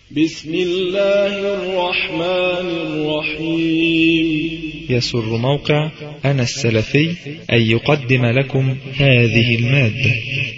بسم الله الرحمن الرحيم يسر موقع أنا السلفي أن يقدم لكم هذه المادة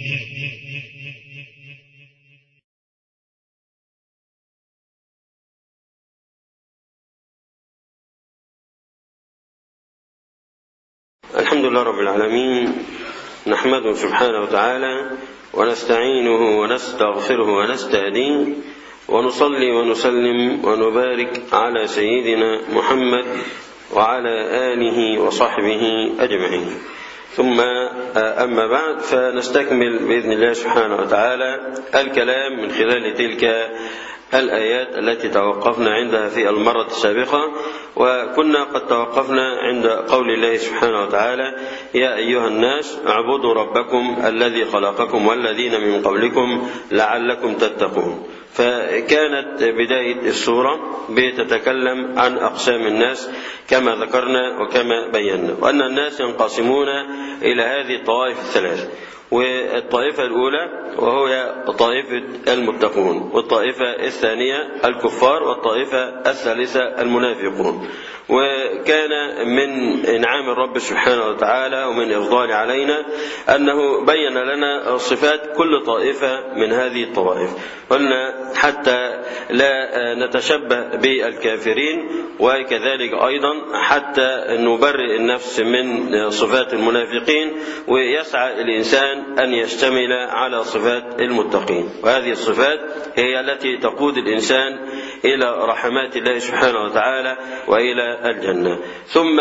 الحمد لله رب العالمين نحمده سبحانه وتعالى ونستعينه ونستغفره ونستهديه ونصلي ونسلم ونبارك على سيدنا محمد وعلى آله وصحبه أجمعين ثم أما بعد فنستكمل بإذن الله سبحانه وتعالى الكلام من خلال تلك الآيات التي توقفنا عندها في المرة السابقة وكنا قد توقفنا عند قول الله سبحانه وتعالى يا أيها الناس اعبدوا ربكم الذي خلقكم والذين من قبلكم لعلكم تتقون فكانت بداية السورة بتتكلم عن أقسام الناس كما ذكرنا وكما بينا وأن الناس ينقسمون إلى هذه الطوائف الثلاث والطائفة الأولى وهو طائفة المتقون والطائفة الثانية الكفار والطائفة الثالثة المنافقون وكان من إنعام الرب سبحانه وتعالى ومن إفضال علينا أنه بين لنا صفات كل طائفة من هذه الطوائف قلنا حتى لا نتشبه بالكافرين وكذلك أيضا حتى نبرئ النفس من صفات المنافقين ويسعى الإنسان أن يشتمل على صفات المتقين وهذه الصفات هي التي تقود الإنسان إلى رحمات الله سبحانه وتعالى وإلى الجنة ثم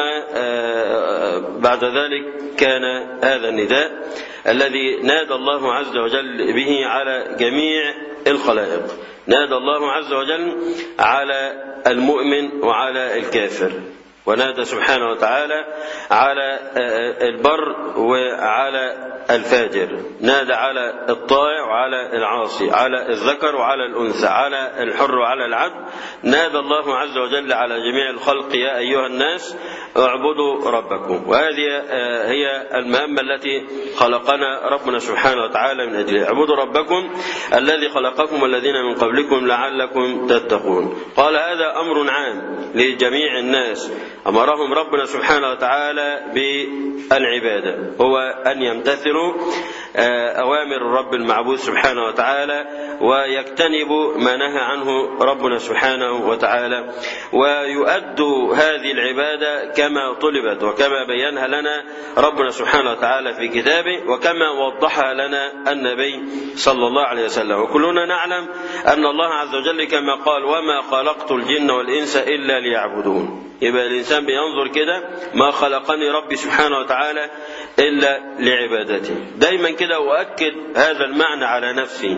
بعد ذلك كان هذا النداء الذي نادى الله عز وجل به على جميع الخلائق نادى الله عز وجل على المؤمن وعلى الكافر ونادى سبحانه وتعالى على البر وعلى الفاجر نادى على الطائع وعلى العاصي على الذكر وعلى الأنثى على الحر وعلى العبد نادى الله عز وجل على جميع الخلق يا أيها الناس اعبدوا ربكم وهذه هي المهمة التي خلقنا ربنا سبحانه وتعالى من أجلها اعبدوا ربكم الذي خلقكم والذين من قبلكم لعلكم تتقون قال هذا أمر عام لجميع الناس أمرهم ربنا سبحانه وتعالى بالعبادة هو أن يمتثلوا أوامر الرب المعبود سبحانه وتعالى ويجتنبوا ما نهى عنه ربنا سبحانه وتعالى ويؤدوا هذه العبادة كما طلبت وكما بينها لنا ربنا سبحانه وتعالى في كتابه وكما وضحها لنا النبي صلى الله عليه وسلم وكلنا نعلم أن الله عز وجل كما قال وما خلقت الجن والإنس إلا ليعبدون يبقى الإنسان بينظر كده ما خلقني ربي سبحانه وتعالى إلا لعبادته دايما كده أؤكد هذا المعنى على نفسي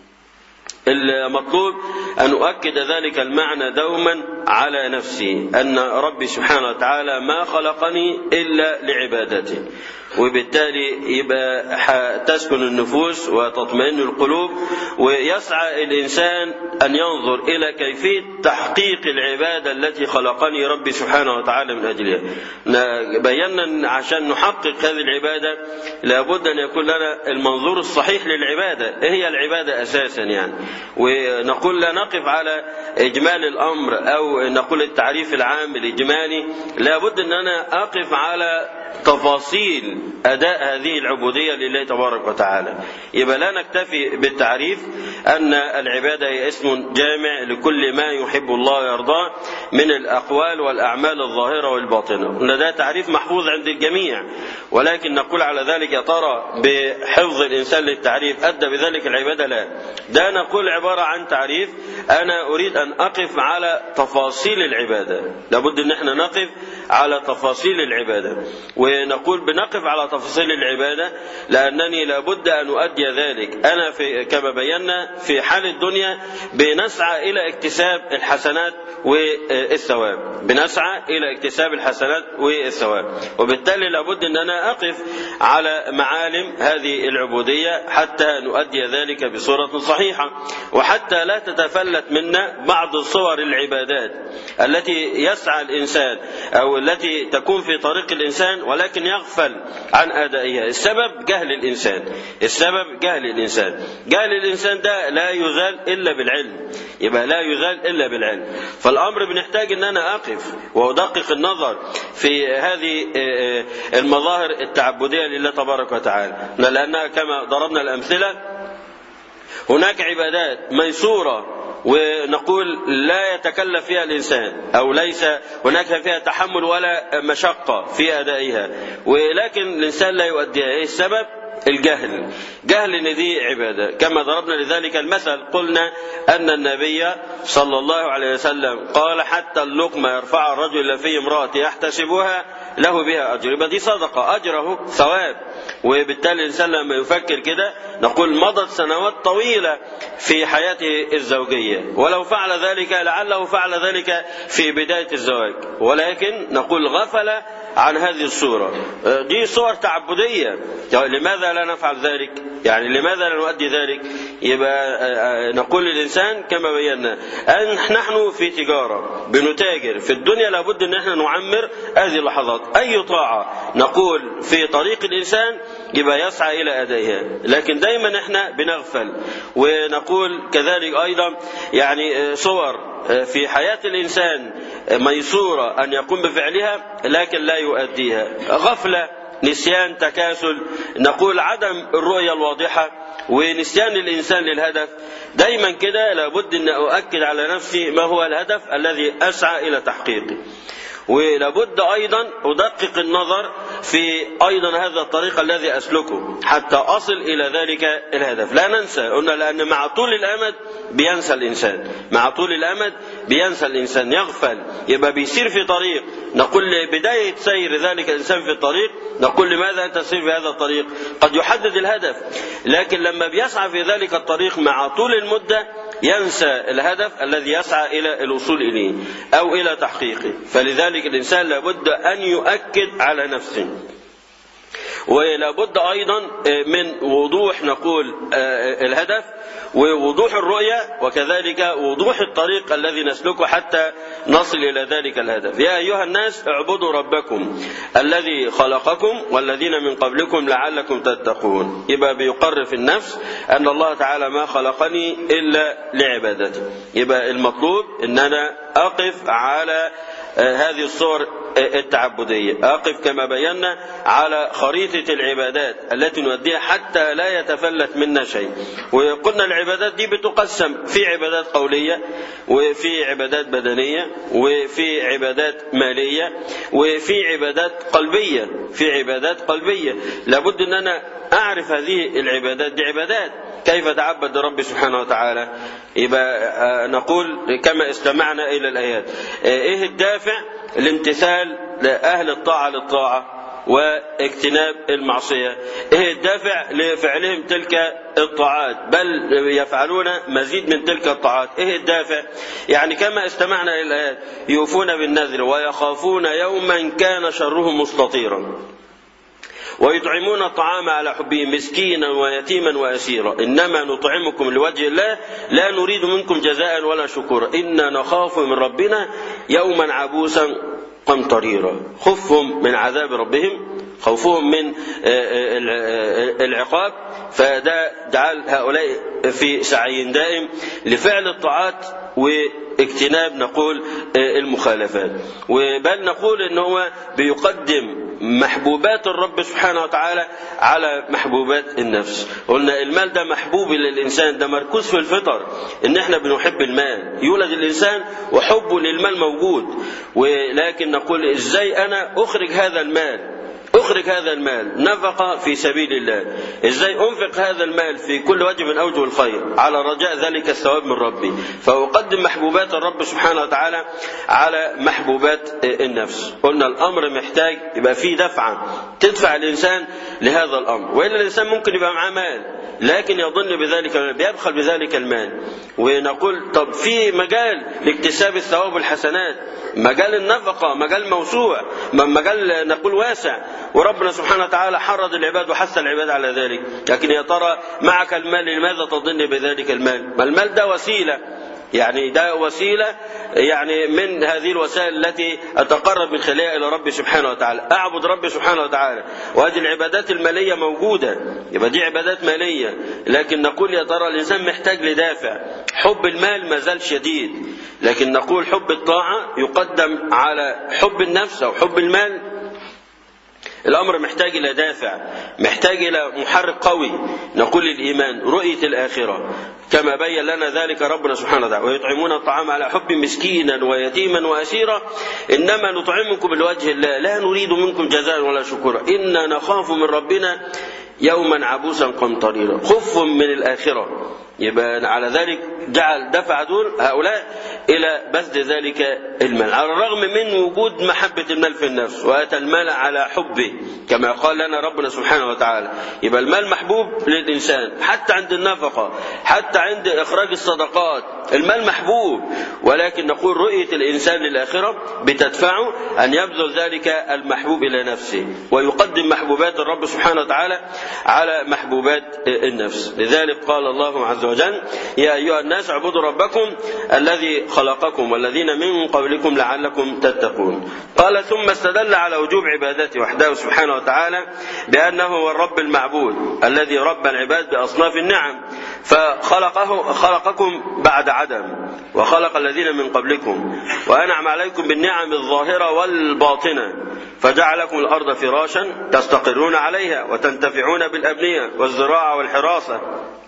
المطلوب أن أؤكد ذلك المعنى دوما على نفسي أن ربي سبحانه وتعالى ما خلقني إلا لعبادته وبالتالي يبقى تسكن النفوس وتطمئن القلوب ويسعى الإنسان أن ينظر إلى كيفية تحقيق العبادة التي خلقني ربي سبحانه وتعالى من أجلها بينا عشان نحقق هذه العبادة لابد أن يكون لنا المنظور الصحيح للعبادة إيه هي العبادة أساسا يعني ونقول لا نقف على إجمال الأمر أو نقول التعريف العام الإجمالي لابد أن أنا أقف على تفاصيل أداء هذه العبودية لله تبارك وتعالى يبقى لا نكتفي بالتعريف أن العبادة هي اسم جامع لكل ما يحب الله ويرضاه من الأقوال والأعمال الظاهرة والباطنة أن ده تعريف محفوظ عند الجميع ولكن نقول على ذلك يا ترى بحفظ الإنسان للتعريف أدى بذلك العبادة لا ده نقول عبارة عن تعريف أنا أريد أن أقف على تفاصيل العبادة لابد أن احنا نقف على تفاصيل العبادة ونقول بنقف على تفاصيل العبادة لأنني لابد أن أؤدي ذلك أنا في كما بينا في حال الدنيا بنسعى إلى اكتساب الحسنات والثواب بنسعى إلى اكتساب الحسنات والثواب وبالتالي لابد أن أنا أقف على معالم هذه العبودية حتى نؤدي ذلك بصورة صحيحة وحتى لا تتفلت منا بعض صور العبادات التي يسعى الإنسان أو التي تكون في طريق الإنسان ولكن يغفل عن أدائها السبب جهل الإنسان السبب جهل الإنسان جهل الإنسان ده لا يزال إلا بالعلم يبقى لا يزال إلا بالعلم فالأمر بنحتاج أن أنا أقف وأدقق النظر في هذه المظاهر التعبدية لله تبارك وتعالى لأنها كما ضربنا الأمثلة هناك عبادات ميسورة ونقول لا يتكلف فيها الإنسان أو ليس هناك فيها تحمل ولا مشقة في أدائها ولكن الإنسان لا يؤديها إيه السبب الجهل جهل ان دي عباده كما ضربنا لذلك المثل قلنا ان النبي صلى الله عليه وسلم قال حتى اللقمه يرفع الرجل في امراه يحتسبها له بها اجر يبقى دي صدقه اجره ثواب وبالتالي الانسان لما يفكر كده نقول مضت سنوات طويله في حياته الزوجيه ولو فعل ذلك لعله فعل ذلك في بدايه الزواج ولكن نقول غفل عن هذه الصورة دي صور تعبدية لماذا لا نفعل ذلك يعني لماذا لا نؤدي ذلك يبقى نقول للإنسان كما بينا أن نحن في تجارة بنتاجر في الدنيا لابد أن احنا نعمر هذه اللحظات أي طاعة نقول في طريق الإنسان يبقى يسعى إلى أدائها لكن دايما احنا بنغفل ونقول كذلك أيضا يعني صور في حياة الإنسان ميسورة أن يقوم بفعلها لكن لا يؤديها غفلة نسيان تكاسل نقول عدم الرؤية الواضحة ونسيان الإنسان للهدف دايما كده لابد أن أؤكد على نفسي ما هو الهدف الذي أسعى إلى تحقيقه ولابد أيضا أدقق النظر في أيضا هذا الطريق الذي أسلكه حتى أصل إلى ذلك الهدف لا ننسى قلنا لأن مع طول الأمد بينسى الإنسان مع طول الأمد بينسى الإنسان يغفل يبقى بيسير في طريق نقول بداية سير ذلك الإنسان في الطريق نقول لماذا أنت تسير في هذا الطريق قد يحدد الهدف لكن لما بيسعى في ذلك الطريق مع طول المدة ينسى الهدف الذي يسعى إلى الوصول إليه أو إلى تحقيقه فلذلك الإنسان لابد أن يؤكد على نفسه ولابد أيضا من وضوح نقول الهدف ووضوح الرؤية وكذلك وضوح الطريق الذي نسلكه حتى نصل إلى ذلك الهدف يا أيها الناس اعبدوا ربكم الذي خلقكم والذين من قبلكم لعلكم تتقون يبقى بيقر في النفس أن الله تعالى ما خلقني إلا لعبادته يبقى المطلوب أن أنا أقف على هذه الصور التعبدية أقف كما بينا على خريطة العبادات التي نوديها حتى لا يتفلت منا شيء وقلنا العبادات دي بتقسم في عبادات قولية وفي عبادات بدنية وفي عبادات مالية وفي عبادات قلبية في عبادات قلبية لابد أن أنا أعرف هذه العبادات دي عبادات كيف تعبد ربي سبحانه وتعالى يبقى نقول كما استمعنا إلى الآيات إيه الدافع لامتثال أهل الطاعة للطاعة واجتناب المعصية إيه الدافع لفعلهم تلك الطاعات بل يفعلون مزيد من تلك الطاعات إيه الدافع يعني كما استمعنا إلى الآيات يوفون بالنذر ويخافون يوما كان شره مستطيرا ويطعمون الطعام على حبه مسكينا ويتيما واسيرا انما نطعمكم لوجه الله لا نريد منكم جزاء ولا شكورا انا نخاف من ربنا يوما عبوسا قمطريرا خفهم من عذاب ربهم خوفهم من العقاب فده جعل هؤلاء في سعي دائم لفعل الطاعات واجتناب نقول المخالفات وبل نقول ان هو بيقدم محبوبات الرب سبحانه وتعالى على محبوبات النفس قلنا المال ده محبوب للإنسان ده مركوز في الفطر إن إحنا بنحب المال يولد الإنسان وحبه للمال موجود ولكن نقول إزاي أنا أخرج هذا المال اخرج هذا المال نفقة في سبيل الله ازاي انفق هذا المال في كل وجه من اوجه الخير على رجاء ذلك الثواب من ربي فاقدم محبوبات الرب سبحانه وتعالى على محبوبات النفس قلنا الامر محتاج يبقى فيه دفعة تدفع الانسان لهذا الامر والا الانسان ممكن يبقى معاه مال لكن يظن بذلك بيبخل بذلك المال ونقول طب في مجال لاكتساب الثواب والحسنات مجال النفقة مجال موسوع مجال نقول واسع وربنا سبحانه وتعالى حرض العباد وحث العباد على ذلك لكن يا ترى معك المال لماذا تظن بذلك المال ما المال ده وسيلة يعني ده وسيلة يعني من هذه الوسائل التي أتقرب من خلالها إلى ربي سبحانه وتعالى أعبد ربي سبحانه وتعالى وهذه العبادات المالية موجودة يبقى دي عبادات مالية لكن نقول يا ترى الإنسان محتاج لدافع حب المال ما زال شديد لكن نقول حب الطاعة يقدم على حب النفس أو حب المال الأمر محتاج إلى دافع محتاج إلى محرك قوي نقول الإيمان رؤية الآخرة كما بين لنا ذلك ربنا سبحانه وتعالى ويطعمون الطعام على حب مسكينا ويتيما وأسيرا إنما نطعمكم لوجه الله لا نريد منكم جزاء ولا شكورا إنا نخاف من ربنا يوما عبوسا قمطريرا خف من الآخرة يبقى على ذلك جعل دفع دول هؤلاء إلى بذل ذلك المال على الرغم من وجود محبة المال في النفس وأتى المال على حبه كما قال لنا ربنا سبحانه وتعالى يبقى المال محبوب للإنسان حتى عند النفقة حتى عند إخراج الصدقات المال محبوب ولكن نقول رؤية الإنسان للآخرة بتدفعه أن يبذل ذلك المحبوب إلى نفسه ويقدم محبوبات الرب سبحانه وتعالى على محبوبات النفس لذلك قال الله عز وجل يا أيها الناس اعبدوا ربكم الذي خلقكم والذين من قبلكم لعلكم تتقون قال ثم استدل على وجوب عبادته وحده سبحانه وتعالى بأنه هو الرب المعبود الذي رب العباد بأصناف النعم فخلقه خلقكم بعد عدم وخلق الذين من قبلكم وأنعم عليكم بالنعم الظاهرة والباطنة فجعلكم الأرض فراشا تستقرون عليها وتنتفعون بالأبنية والزراعة والحراسة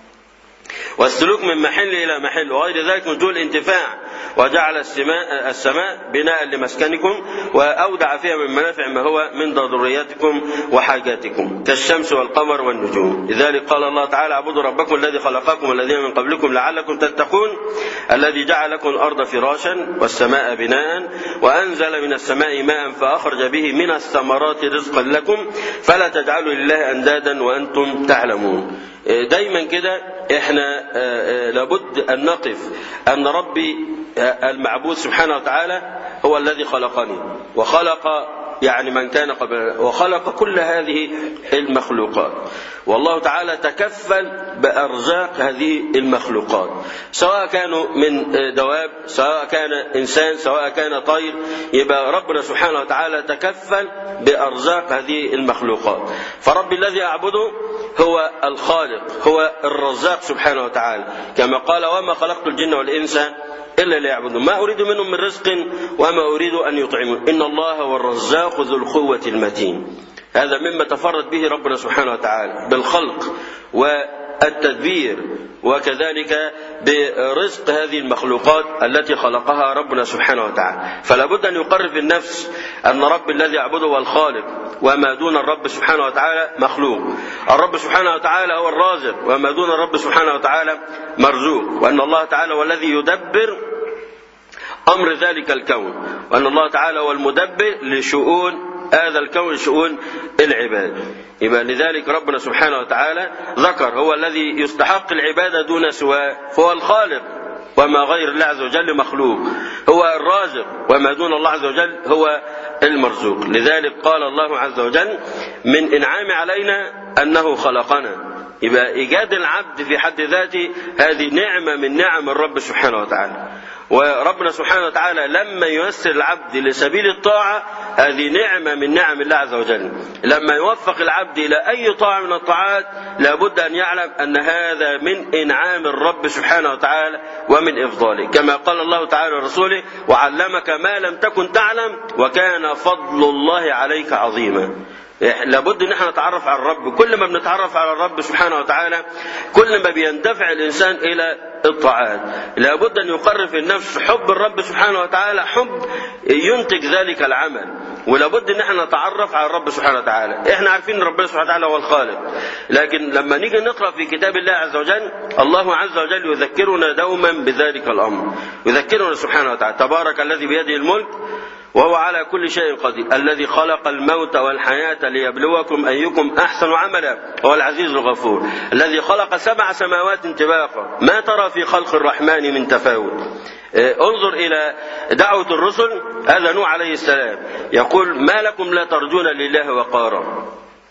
والسلوك من محل إلى محل وغير ذلك من دون الانتفاع وجعل السماء, السماء بناء لمسكنكم وأودع فيها من منافع ما هو من ضرورياتكم وحاجاتكم كالشمس والقمر والنجوم لذلك قال الله تعالى اعبدوا ربكم الذي خلقكم والذين من قبلكم لعلكم تتقون الذي جعل لكم الأرض فراشا والسماء بناء وأنزل من السماء ماء فأخرج به من الثمرات رزقا لكم فلا تجعلوا لله أندادا وأنتم تعلمون دايما كده احنا لابد ان نقف ان ربي المعبود سبحانه وتعالى هو الذي خلقني وخلق يعني من كان قبل وخلق كل هذه المخلوقات والله تعالى تكفل بأرزاق هذه المخلوقات سواء كانوا من دواب سواء كان إنسان سواء كان طير يبقى ربنا سبحانه وتعالى تكفل بأرزاق هذه المخلوقات فرب الذي أعبده هو الخالق هو الرزاق سبحانه وتعالى كما قال وما خلقت الجن والإنس إلا ليعبدون ما أريد منهم من رزق وما أريد أن يطعمون إن الله هو الرزاق ذو القوة المتين هذا مما تفرد به ربنا سبحانه وتعالى بالخلق والتدبير وكذلك برزق هذه المخلوقات التي خلقها ربنا سبحانه وتعالى فلا بد أن يقرر في النفس أن رب الذي يعبده هو الخالق وما دون الرب سبحانه وتعالى مخلوق الرب سبحانه وتعالى هو الرازق وما دون الرب سبحانه وتعالى مرزوق وأن الله تعالى هو الذي يدبر أمر ذلك الكون وأن الله تعالى هو المدبر لشؤون هذا الكون شؤون العباد يبقى لذلك ربنا سبحانه وتعالى ذكر هو الذي يستحق العبادة دون سواه فهو الخالق وما غير الله عز وجل مخلوق هو الرازق وما دون الله عز وجل هو المرزوق لذلك قال الله عز وجل من إنعام علينا أنه خلقنا يبقى إيجاد العبد في حد ذاته هذه نعمة من نعم الرب سبحانه وتعالى وربنا سبحانه وتعالى لما ييسر العبد لسبيل الطاعة هذه نعمة من نعم الله عز وجل لما يوفق العبد إلى أي طاعة من الطاعات لابد أن يعلم أن هذا من إنعام الرب سبحانه وتعالى ومن إفضاله كما قال الله تعالى لرسوله وعلمك ما لم تكن تعلم وكان فضل الله عليك عظيما لابد ان احنا نتعرف على الرب كل ما بنتعرف على الرب سبحانه وتعالى كل ما بيندفع الانسان الى الطاعات لابد ان يقرر في النفس حب الرب سبحانه وتعالى حب ينتج ذلك العمل ولابد ان احنا نتعرف على الرب سبحانه وتعالى احنا عارفين ان ربنا سبحانه وتعالى هو الخالق لكن لما نيجي نقرا في كتاب الله عز وجل الله عز وجل يذكرنا دوما بذلك الامر يذكرنا سبحانه وتعالى تبارك الذي بيده الملك وهو على كل شيء قدير الذي خلق الموت والحياة ليبلوكم أيكم أحسن عملا هو العزيز الغفور الذي خلق سبع سماوات طباقا ما ترى في خلق الرحمن من تفاوت انظر إلى دعوة الرسل هذا نوح عليه السلام يقول ما لكم لا ترجون لله وقارا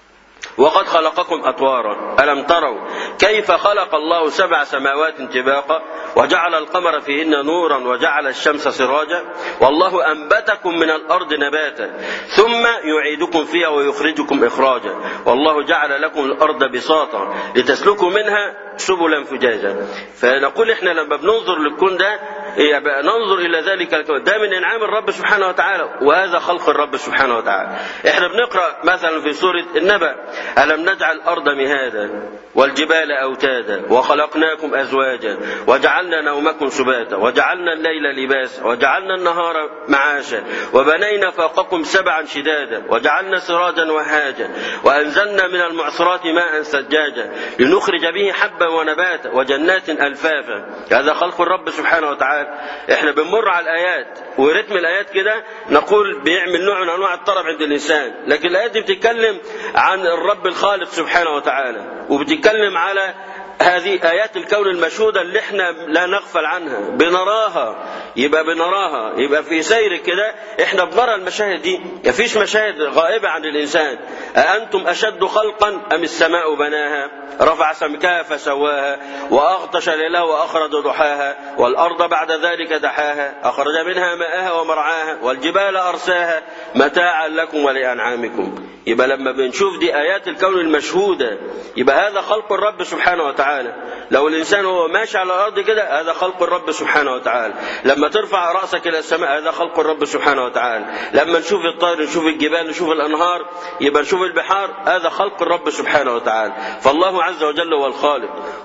وقد خلقكم أطوارا ألم تروا كيف خلق الله سبع سماوات طباقا وجعل القمر فيهن نورا وجعل الشمس سراجا والله أنبتكم من الأرض نباتا ثم يعيدكم فيها ويخرجكم إخراجا والله جعل لكم الأرض بساطا لتسلكوا منها سبلا فجاجا فنقول احنا لما بننظر للكون ده يبقى ننظر الى ذلك الكون ده من انعام الرب سبحانه وتعالى وهذا خلق الرب سبحانه وتعالى احنا بنقرا مثلا في سوره النبأ الم نجعل الارض مهادا والجبال اوتادا وخلقناكم ازواجا وجعلنا نومكم سباتا وجعلنا الليل لباسا وجعلنا النهار معاشا وبنينا فوقكم سبعا شدادا وجعلنا سراجا وهاجا وانزلنا من المعصرات ماء سجاجا لنخرج به حبا ونباتا وجنات الفافا هذا خلق الرب سبحانه وتعالى احنا بنمر على الايات ورتم الايات كده نقول بيعمل نوع من انواع الطرب عند الانسان لكن الايات دي بتتكلم عن الرب الخالق سبحانه وتعالى وبتتكلم على هذه آيات الكون المشهودة اللي احنا لا نغفل عنها بنراها يبقى بنراها يبقى في سير كده احنا بنرى المشاهد دي مفيش مشاهد غائبة عن الإنسان أأنتم أشد خلقا أم السماء بناها رفع سمكها فسواها وأغطش ليلها وأخرج ضحاها والأرض بعد ذلك دحاها أخرج منها ماءها ومرعاها والجبال أرساها متاعا لكم ولأنعامكم يبقى لما بنشوف دي آيات الكون المشهودة يبقى هذا خلق الرب سبحانه وتعالى لو الإنسان هو ماشي على الأرض كده هذا خلق الرب سبحانه وتعالى لما ترفع رأسك إلى السماء هذا خلق الرب سبحانه وتعالى لما نشوف الطير نشوف الجبال نشوف الأنهار يبقى نشوف البحار هذا خلق الرب سبحانه وتعالى فالله عز وجل هو الخالق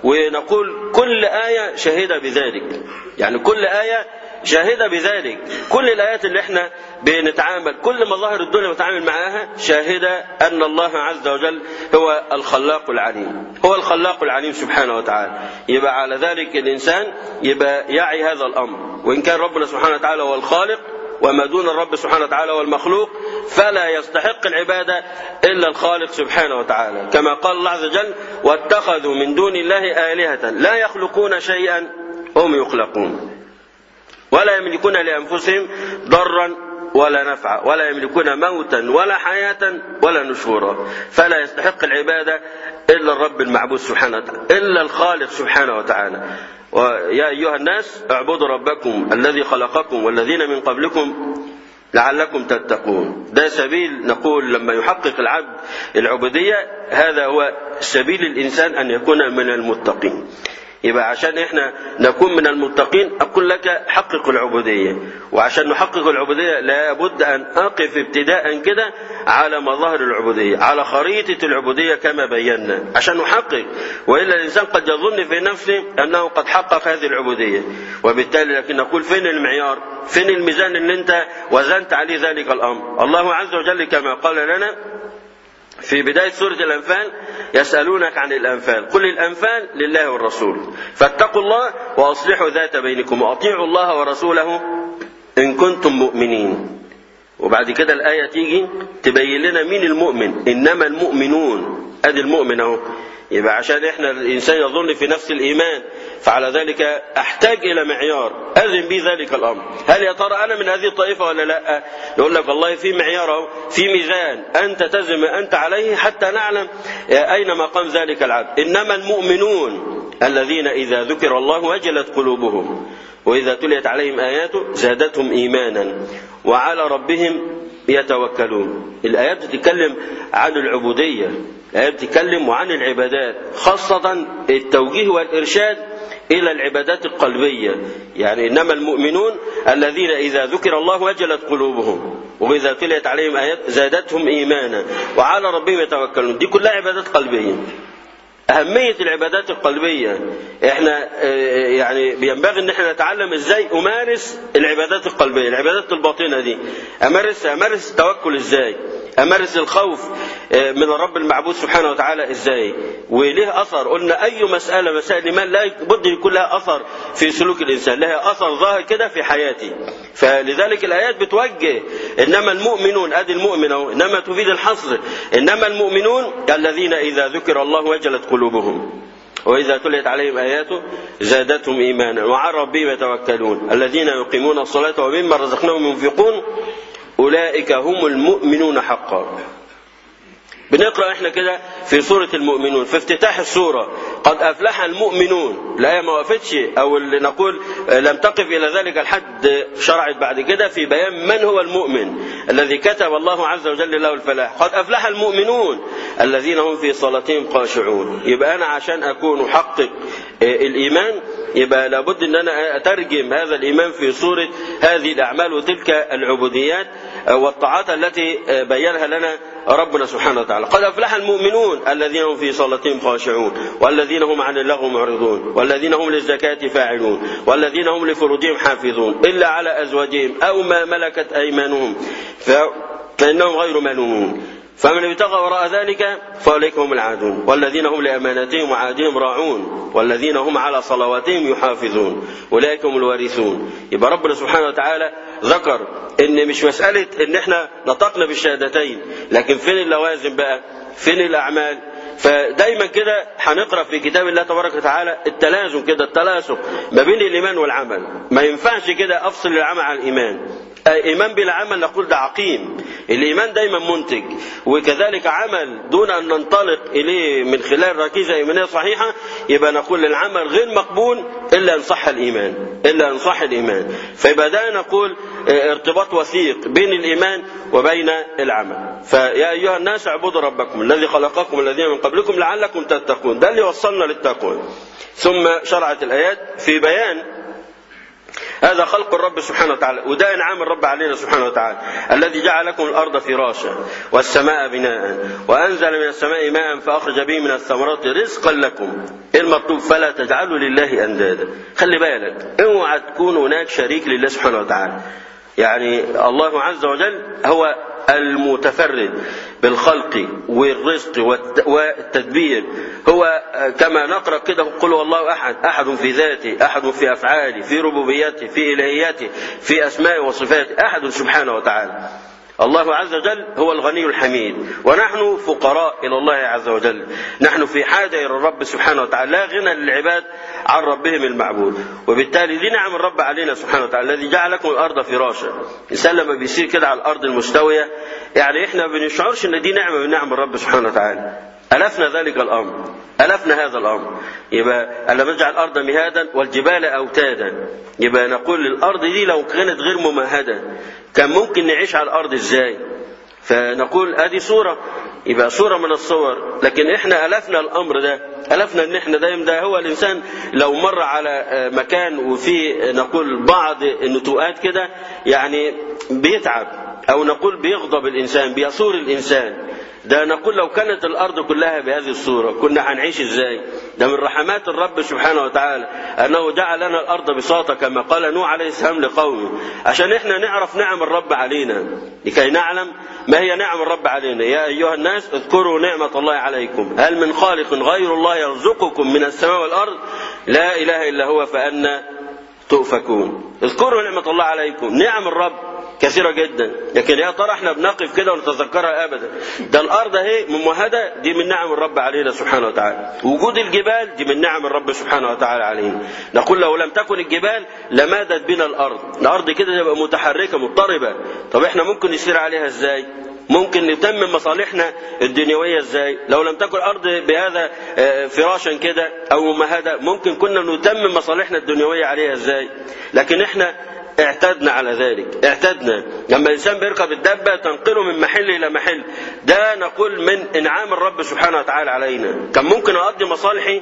ونقول كل آية شهيدة بذلك يعني كل آية شاهدة بذلك كل الآيات اللي احنا بنتعامل كل مظاهر الدنيا بنتعامل معاها شاهدة أن الله عز وجل هو الخلاق العليم هو الخلاق العليم سبحانه وتعالى يبقى على ذلك الإنسان يبقى يعي هذا الأمر وإن كان ربنا سبحانه وتعالى هو الخالق وما دون الرب سبحانه وتعالى والمخلوق فلا يستحق العبادة إلا الخالق سبحانه وتعالى كما قال الله عز وجل واتخذوا من دون الله آلهة لا يخلقون شيئا هم يخلقون ولا يملكون لأنفسهم ضرا ولا نفعا ولا يملكون موتا ولا حياة ولا نشورا فلا يستحق العبادة إلا الرب المعبود سبحانه وتعالى إلا الخالق سبحانه وتعالى ويا أيها الناس اعبدوا ربكم الذي خلقكم والذين من قبلكم لعلكم تتقون ده سبيل نقول لما يحقق العبد العبودية هذا هو سبيل الإنسان أن يكون من المتقين يبقى عشان احنا نكون من المتقين اقول لك حقق العبوديه وعشان نحقق العبوديه لابد ان اقف ابتداء كده على مظاهر العبوديه على خريطه العبوديه كما بينا عشان نحقق والا الانسان قد يظن في نفسه انه قد حقق هذه العبوديه وبالتالي لكن نقول فين المعيار فين الميزان اللي انت وزنت عليه ذلك الامر الله عز وجل كما قال لنا في بداية سورة الأنفال يسألونك عن الأنفال قل الأنفال لله والرسول فاتقوا الله وأصلحوا ذات بينكم وأطيعوا الله ورسوله إن كنتم مؤمنين وبعد كده الآية تيجي تبين لنا مين المؤمن إنما المؤمنون أدي المؤمن أهو يبقى عشان احنا الانسان يظن في نفس الايمان فعلى ذلك احتاج الى معيار اذن بي ذلك الامر هل يا ترى انا من هذه الطائفه ولا لا يقول لك والله في معيار أو في ميزان انت تزم انت عليه حتى نعلم اين مقام ذلك العبد انما المؤمنون الذين اذا ذكر الله وجلت قلوبهم واذا تليت عليهم اياته زادتهم ايمانا وعلى ربهم يتوكلون الآيات بتتكلم عن العبودية الآيات بتتكلم عن العبادات خاصة التوجيه والإرشاد إلى العبادات القلبية يعني إنما المؤمنون الذين إذا ذكر الله وجلت قلوبهم وإذا تليت عليهم آيات زادتهم إيمانا وعلى ربهم يتوكلون دي كلها عبادات قلبية أهمية العبادات القلبية احنا يعني بينبغي ان احنا نتعلم ازاي امارس العبادات القلبية العبادات الباطنة دي امارس امارس التوكل ازاي امارس الخوف من الرب المعبود سبحانه وتعالى ازاي وليه اثر قلنا اي مسألة مسائل الايمان لا بد يكون لها اثر في سلوك الانسان لها اثر ظاهر كده في حياتي فلذلك الايات بتوجه انما المؤمنون ادي المؤمن أو انما تفيد الحصر انما المؤمنون الذين اذا ذكر الله وجلت قلوبهم وإذا تليت عليهم آياته زادتهم إيمانا وعلى ربهم يتوكلون الذين يقيمون الصلاة ومما رزقناهم ينفقون أولئك هم المؤمنون حقا بنقرأ احنا كده في سورة المؤمنون في افتتاح السورة قد أفلح المؤمنون الآية ما وقفتش أو اللي نقول لم تقف إلى ذلك الحد شرعت بعد كده في بيان من هو المؤمن الذي كتب الله عز وجل له الفلاح قد أفلح المؤمنون الذين هم في صلاتهم خاشعون يبقى أنا عشان أكون أحقق الإيمان يبقى لابد أن أنا أترجم هذا الإيمان في صورة هذه الأعمال وتلك العبوديات والطاعات التي بينها لنا ربنا سبحانه وتعالى قد أفلح المؤمنون الذين هم في صلاتهم خاشعون والذين هم عن اللغو معرضون والذين هم للزكاة فاعلون والذين هم لفروجهم حافظون إلا على أزواجهم أو ما ملكت أيمانهم فإنهم غير ملومون فمن ابتغى وراء ذلك فأولئك هم العادون والذين هم لأماناتهم وعهدهم راعون والذين هم على صلواتهم يحافظون أولئك هم الوارثون يبقى ربنا سبحانه وتعالى ذكر ان مش مسألة ان احنا نطقنا بالشهادتين لكن فين اللوازم بقى فين الأعمال فدايما كده هنقرا في كتاب الله تبارك وتعالى التلازم كده التلاصق ما بين الايمان والعمل ما ينفعش كده افصل العمل عن الايمان ايمان بلا عمل نقول ده عقيم الايمان دايما منتج وكذلك عمل دون ان ننطلق اليه من خلال ركيزه ايمانيه صحيحه يبقى نقول العمل غير مقبول الا ان صح الايمان الا ان صح الايمان فيبقى ده نقول ارتباط وثيق بين الايمان وبين العمل فيا ايها الناس اعبدوا ربكم الذي خلقكم الذين من قبلكم لعلكم تتقون ده اللي وصلنا للتقوى ثم شرعت الايات في بيان هذا خلق الرب سبحانه وتعالى وده انعام الرب علينا سبحانه وتعالى الذي جعل لكم الارض فراشا والسماء بناء وانزل من السماء ماء فاخرج به من الثمرات رزقا لكم المطلوب فلا تجعلوا لله اندادا خلي بالك اوعى تكون هناك شريك لله سبحانه وتعالى يعني الله عز وجل هو المتفرد بالخلق والرزق والتدبير هو كما نقرا كده قل هو الله احد احد في ذاته احد في افعاله في ربوبيته في الهيته في اسمائه وصفاته احد سبحانه وتعالى الله عز وجل هو الغني الحميد ونحن فقراء الى الله عز وجل نحن في حاجه الى الرب سبحانه وتعالى لا غنى للعباد عن ربهم المعبود وبالتالي دي نعم الرب علينا سبحانه وتعالى الذي جعل لكم الارض فراشا الانسان لما بيسير كده على الارض المستويه يعني احنا ما بنشعرش ان دي نعمه من نعم الرب سبحانه وتعالى ألفنا ذلك الأمر ألفنا هذا الأمر يبقى ألم نجعل الأرض مهادا والجبال أوتادا يبقى نقول الأرض دي لو كانت غير ممهدة كان ممكن نعيش على الأرض إزاي فنقول ادي صورة يبقى صورة من الصور لكن احنا ألفنا الأمر ده ألفنا ان احنا دايما ده هو الإنسان لو مر على مكان وفيه نقول بعض النتوءات كده يعني بيتعب أو نقول بيغضب الإنسان بيصور الإنسان ده نقول لو كانت الارض كلها بهذه الصوره كنا هنعيش ازاي ده من رحمات الرب سبحانه وتعالى انه جعل لنا الارض بساطه كما قال نوح عليه السلام لقومه عشان احنا نعرف نعم الرب علينا لكي نعلم ما هي نعم الرب علينا يا ايها الناس اذكروا نعمه الله عليكم هل من خالق غير الله يرزقكم من السماء والارض لا اله الا هو فانا تؤفكون اذكروا نعمه الله عليكم نعم الرب كثيرة جدا لكن يا ترى احنا بنقف كده ونتذكرها ابدا ده الارض اهي ممهدة دي من نعم الرب علينا سبحانه وتعالى وجود الجبال دي من نعم الرب سبحانه وتعالى علينا نقول لو لم تكن الجبال لمادت بنا الارض الارض كده تبقى متحركة مضطربة طب احنا ممكن نسير عليها ازاي ممكن نتمم مصالحنا الدنيوية ازاي لو لم تكن الارض بهذا فراشا كده او ممهدة ممكن كنا نتمم مصالحنا الدنيوية عليها ازاي لكن احنا اعتدنا على ذلك اعتدنا لما الانسان بيركب الدابه تنقله من محل الى محل ده نقول من انعام الرب سبحانه وتعالى علينا كان ممكن اقضي مصالحي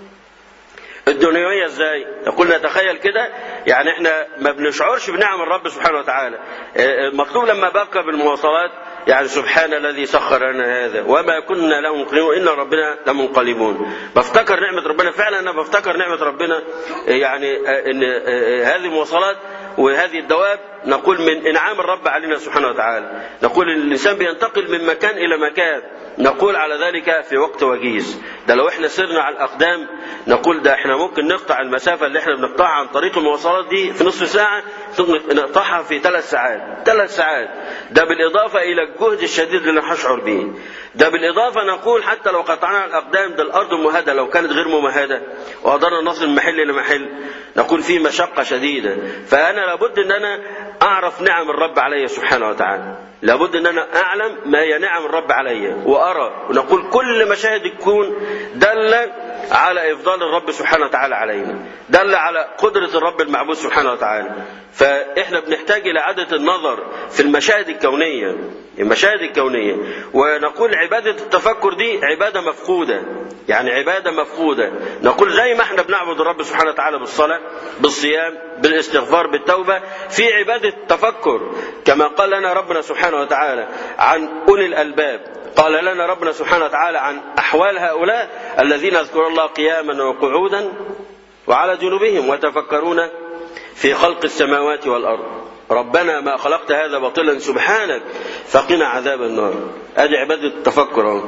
الدنيوية ازاي؟ نقول نتخيل كده يعني احنا ما بنشعرش بنعم الرب سبحانه وتعالى. مكتوب لما بركب المواصلات يعني سبحان الذي سخر لنا هذا وما كنا له مقرنون ان ربنا لمنقلبون بفتكر نعمه ربنا فعلا انا بفتكر نعمه ربنا يعني ان هذه المواصلات وهذه الدواب نقول من انعام الرب علينا سبحانه وتعالى نقول الانسان بينتقل من مكان الى مكان نقول على ذلك في وقت وجيز ده لو احنا سرنا على الاقدام نقول ده احنا ممكن نقطع المسافه اللي احنا بنقطعها عن طريق المواصلات دي في نصف ساعه نقطعها في ثلاث ساعات ثلاث ساعات ده بالاضافه الى الجهد الشديد اللي هشعر به ده بالاضافه نقول حتى لو قطعنا الاقدام ده الارض ممهده لو كانت غير ممهده وقدرنا نصل من محل الى محل نقول في مشقه شديده فانا لابد ان انا اعرف نعم الرب علي سبحانه وتعالى لابد ان انا اعلم ما هي نعم الرب علي وارى ونقول كل مشاهد الكون دل على افضال الرب سبحانه وتعالى علينا دل على قدره الرب المعبود سبحانه وتعالى فاحنا بنحتاج الى اعاده النظر في المشاهد الكونيه المشاهد الكونيه ونقول عباده التفكر دي عباده مفقوده يعني عباده مفقوده نقول زي ما احنا بنعبد الرب سبحانه وتعالى بالصلاه بالصيام بالاستغفار بالتوبه في عباده التفكر كما قال لنا ربنا سبحانه وتعالى عن اولي الالباب قال لنا ربنا سبحانه وتعالى عن احوال هؤلاء الذين يذكرون الله قياما وقعودا وعلى جنوبهم وتفكرون في خلق السماوات والارض ربنا ما خلقت هذا باطلا سبحانك فقنا عذاب النار ادي عباده التفكر اهو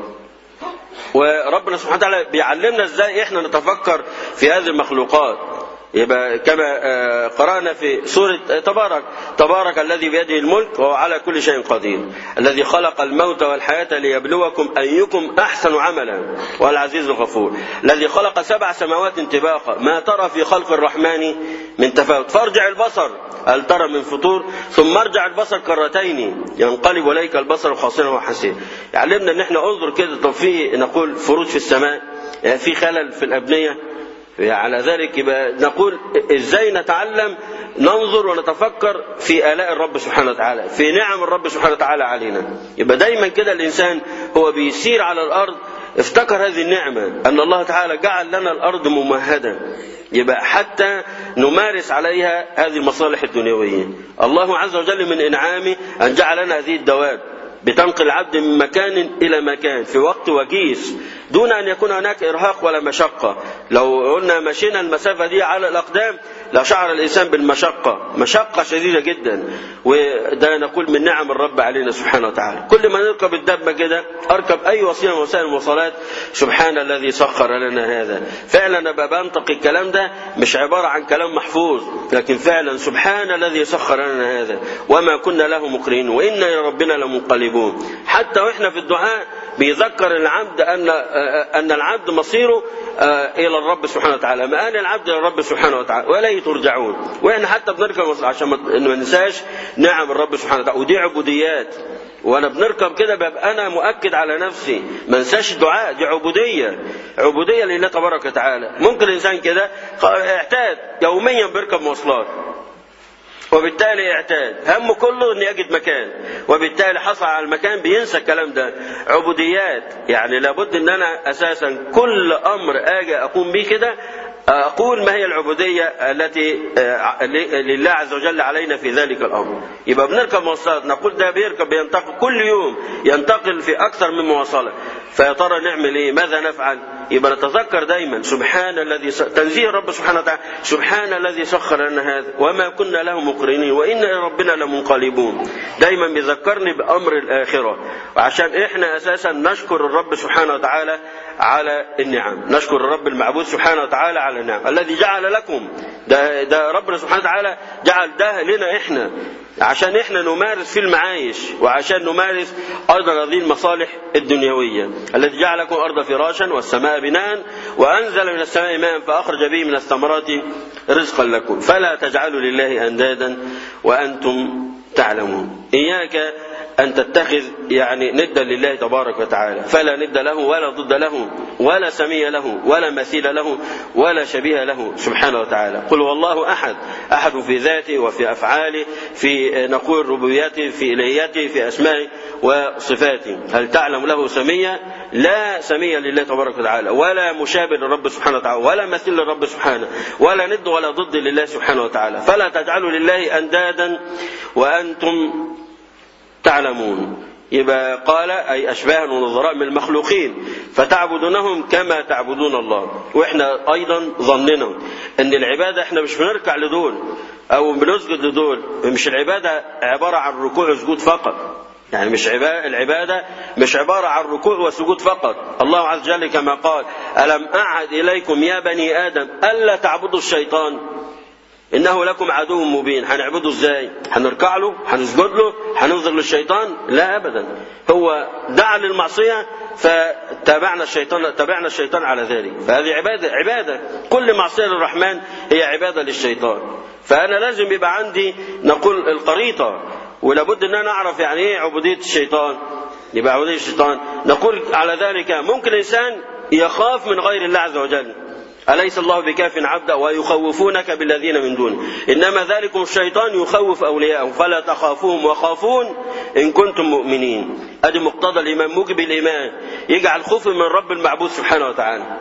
وربنا سبحانه وتعالى بيعلمنا ازاي احنا نتفكر في هذه المخلوقات يبقى كما قرأنا في سورة تبارك تبارك الذي بيده الملك وهو على كل شيء قدير الذي خلق الموت والحياة ليبلوكم أيكم أحسن عملا والعزيز الغفور الذي خلق سبع سماوات طباقا ما ترى في خلق الرحمن من تفاوت فارجع البصر هل ترى من فطور ثم ارجع البصر كرتين ينقلب اليك البصر خاصنا وحسين يعلمنا ان احنا انظر كده طب في نقول فروج في السماء في خلل في الابنيه على ذلك يبقى نقول ازاي نتعلم ننظر ونتفكر في آلاء الرب سبحانه وتعالى في نعم الرب سبحانه وتعالى علينا يبقى دايما كده الإنسان هو بيسير على الأرض افتكر هذه النعمة أن الله تعالى جعل لنا الأرض ممهدة يبقى حتى نمارس عليها هذه المصالح الدنيوية الله عز وجل من إنعامه أن جعل لنا هذه الدواب بتنقل العبد من مكان إلى مكان في وقت وجيز دون أن يكون هناك إرهاق ولا مشقة لو قلنا مشينا المسافة دي على الأقدام لشعر الإنسان بالمشقة مشقة شديدة جدا وده نقول من نعم الرب علينا سبحانه وتعالى كل ما نركب الدابة كده أركب أي وسيلة من وسائل المواصلات سبحان الذي سخر لنا هذا فعلا أنا بنطق الكلام ده مش عبارة عن كلام محفوظ لكن فعلا سبحان الذي سخر لنا هذا وما كنا له مقرين وإنا إلى ربنا لمنقلبون حتى وإحنا في الدعاء بيذكر العبد أن أن العبد مصيره إلى الرب سبحانه وتعالى مآل العبد إلى الرب سبحانه وتعالى وإليه ترجعون وإحنا حتى بنركب عشان ما ننساش نعم الرب سبحانه وتعالى ودي عبوديات وانا بنركب كده ببقى انا مؤكد على نفسي ما انساش الدعاء دي عبوديه عبوديه لله تبارك وتعالى ممكن الانسان كده اعتاد يوميا بيركب مواصلات وبالتالي اعتاد همه كله انه يجد مكان وبالتالي حصل على المكان بينسى الكلام ده عبوديات يعني لابد ان انا اساسا كل امر اجي اقوم به كده أقول ما هي العبودية التي لله عز وجل علينا في ذلك الأمر يبقى بنركب مواصلات نقول ده بيركب بينتقل كل يوم ينتقل في أكثر من مواصلة فيا ترى نعمل إيه ماذا نفعل يبقى نتذكر دايما سبحان الذي س... تنزيه الرب سبحانه وتعالى سبحان الذي سخر لنا هذا وما كنا له مقرنين وإن إلى ربنا لمنقلبون دايما بيذكرني بأمر الآخرة وعشان إحنا أساسا نشكر الرب سبحانه وتعالى على النعم نشكر الرب المعبود سبحانه وتعالى على النعم الذي جعل لكم ده, ده ربنا سبحانه وتعالى جعل ده لنا إحنا عشان احنا نمارس في المعايش وعشان نمارس ايضا هذه المصالح الدنيويه الذي جعل لكم الارض فراشا والسماء بناء وانزل من السماء ماء فاخرج به من الثمرات رزقا لكم فلا تجعلوا لله اندادا وانتم تعلمون اياك أن تتخذ يعني ندا لله تبارك وتعالى فلا ند له ولا ضد له ولا سمي له ولا مثيل له ولا شبيه له سبحانه وتعالى قل والله أحد أحد في ذاته وفي أفعاله في نقول ربوبياته في إلهياته في أسمائه وصفاته هل تعلم له سميا لا سميا لله تبارك وتعالى ولا مشابه للرب سبحانه وتعالى ولا مثيل للرب سبحانه ولا ند ولا ضد لله سبحانه وتعالى فلا تجعلوا لله أندادا وأنتم تعلمون يبقى قال أي أشباها ونظراء من المخلوقين فتعبدونهم كما تعبدون الله وإحنا أيضا ظننا أن العبادة إحنا مش بنركع لدول أو بنسجد لدول مش العبادة عبارة عن ركوع وسجود فقط يعني مش عبادة العبادة مش عبارة عن ركوع وسجود فقط الله عز وجل كما قال ألم أعد إليكم يا بني آدم ألا تعبدوا الشيطان انه لكم عدو مبين هنعبده ازاي هنركع له هنسجد له هننظر للشيطان لا ابدا هو دعا للمعصيه فتابعنا الشيطان تابعنا الشيطان على ذلك فهذه عباده عباده كل معصيه للرحمن هي عباده للشيطان فانا لازم يبقى عندي نقول الخريطه ولابد ان انا اعرف يعني ايه عبوديه الشيطان يبقى عبوديه الشيطان نقول على ذلك ممكن الانسان يخاف من غير الله عز وجل أليس الله بكاف عبدا ويخوفونك بالذين من دونه إنما ذلكم الشيطان يخوف أولياءه فلا تخافوهم وخافون إن كنتم مؤمنين أدي مقتضى الإيمان موجب الإيمان يجعل خوف من رب المعبود سبحانه وتعالى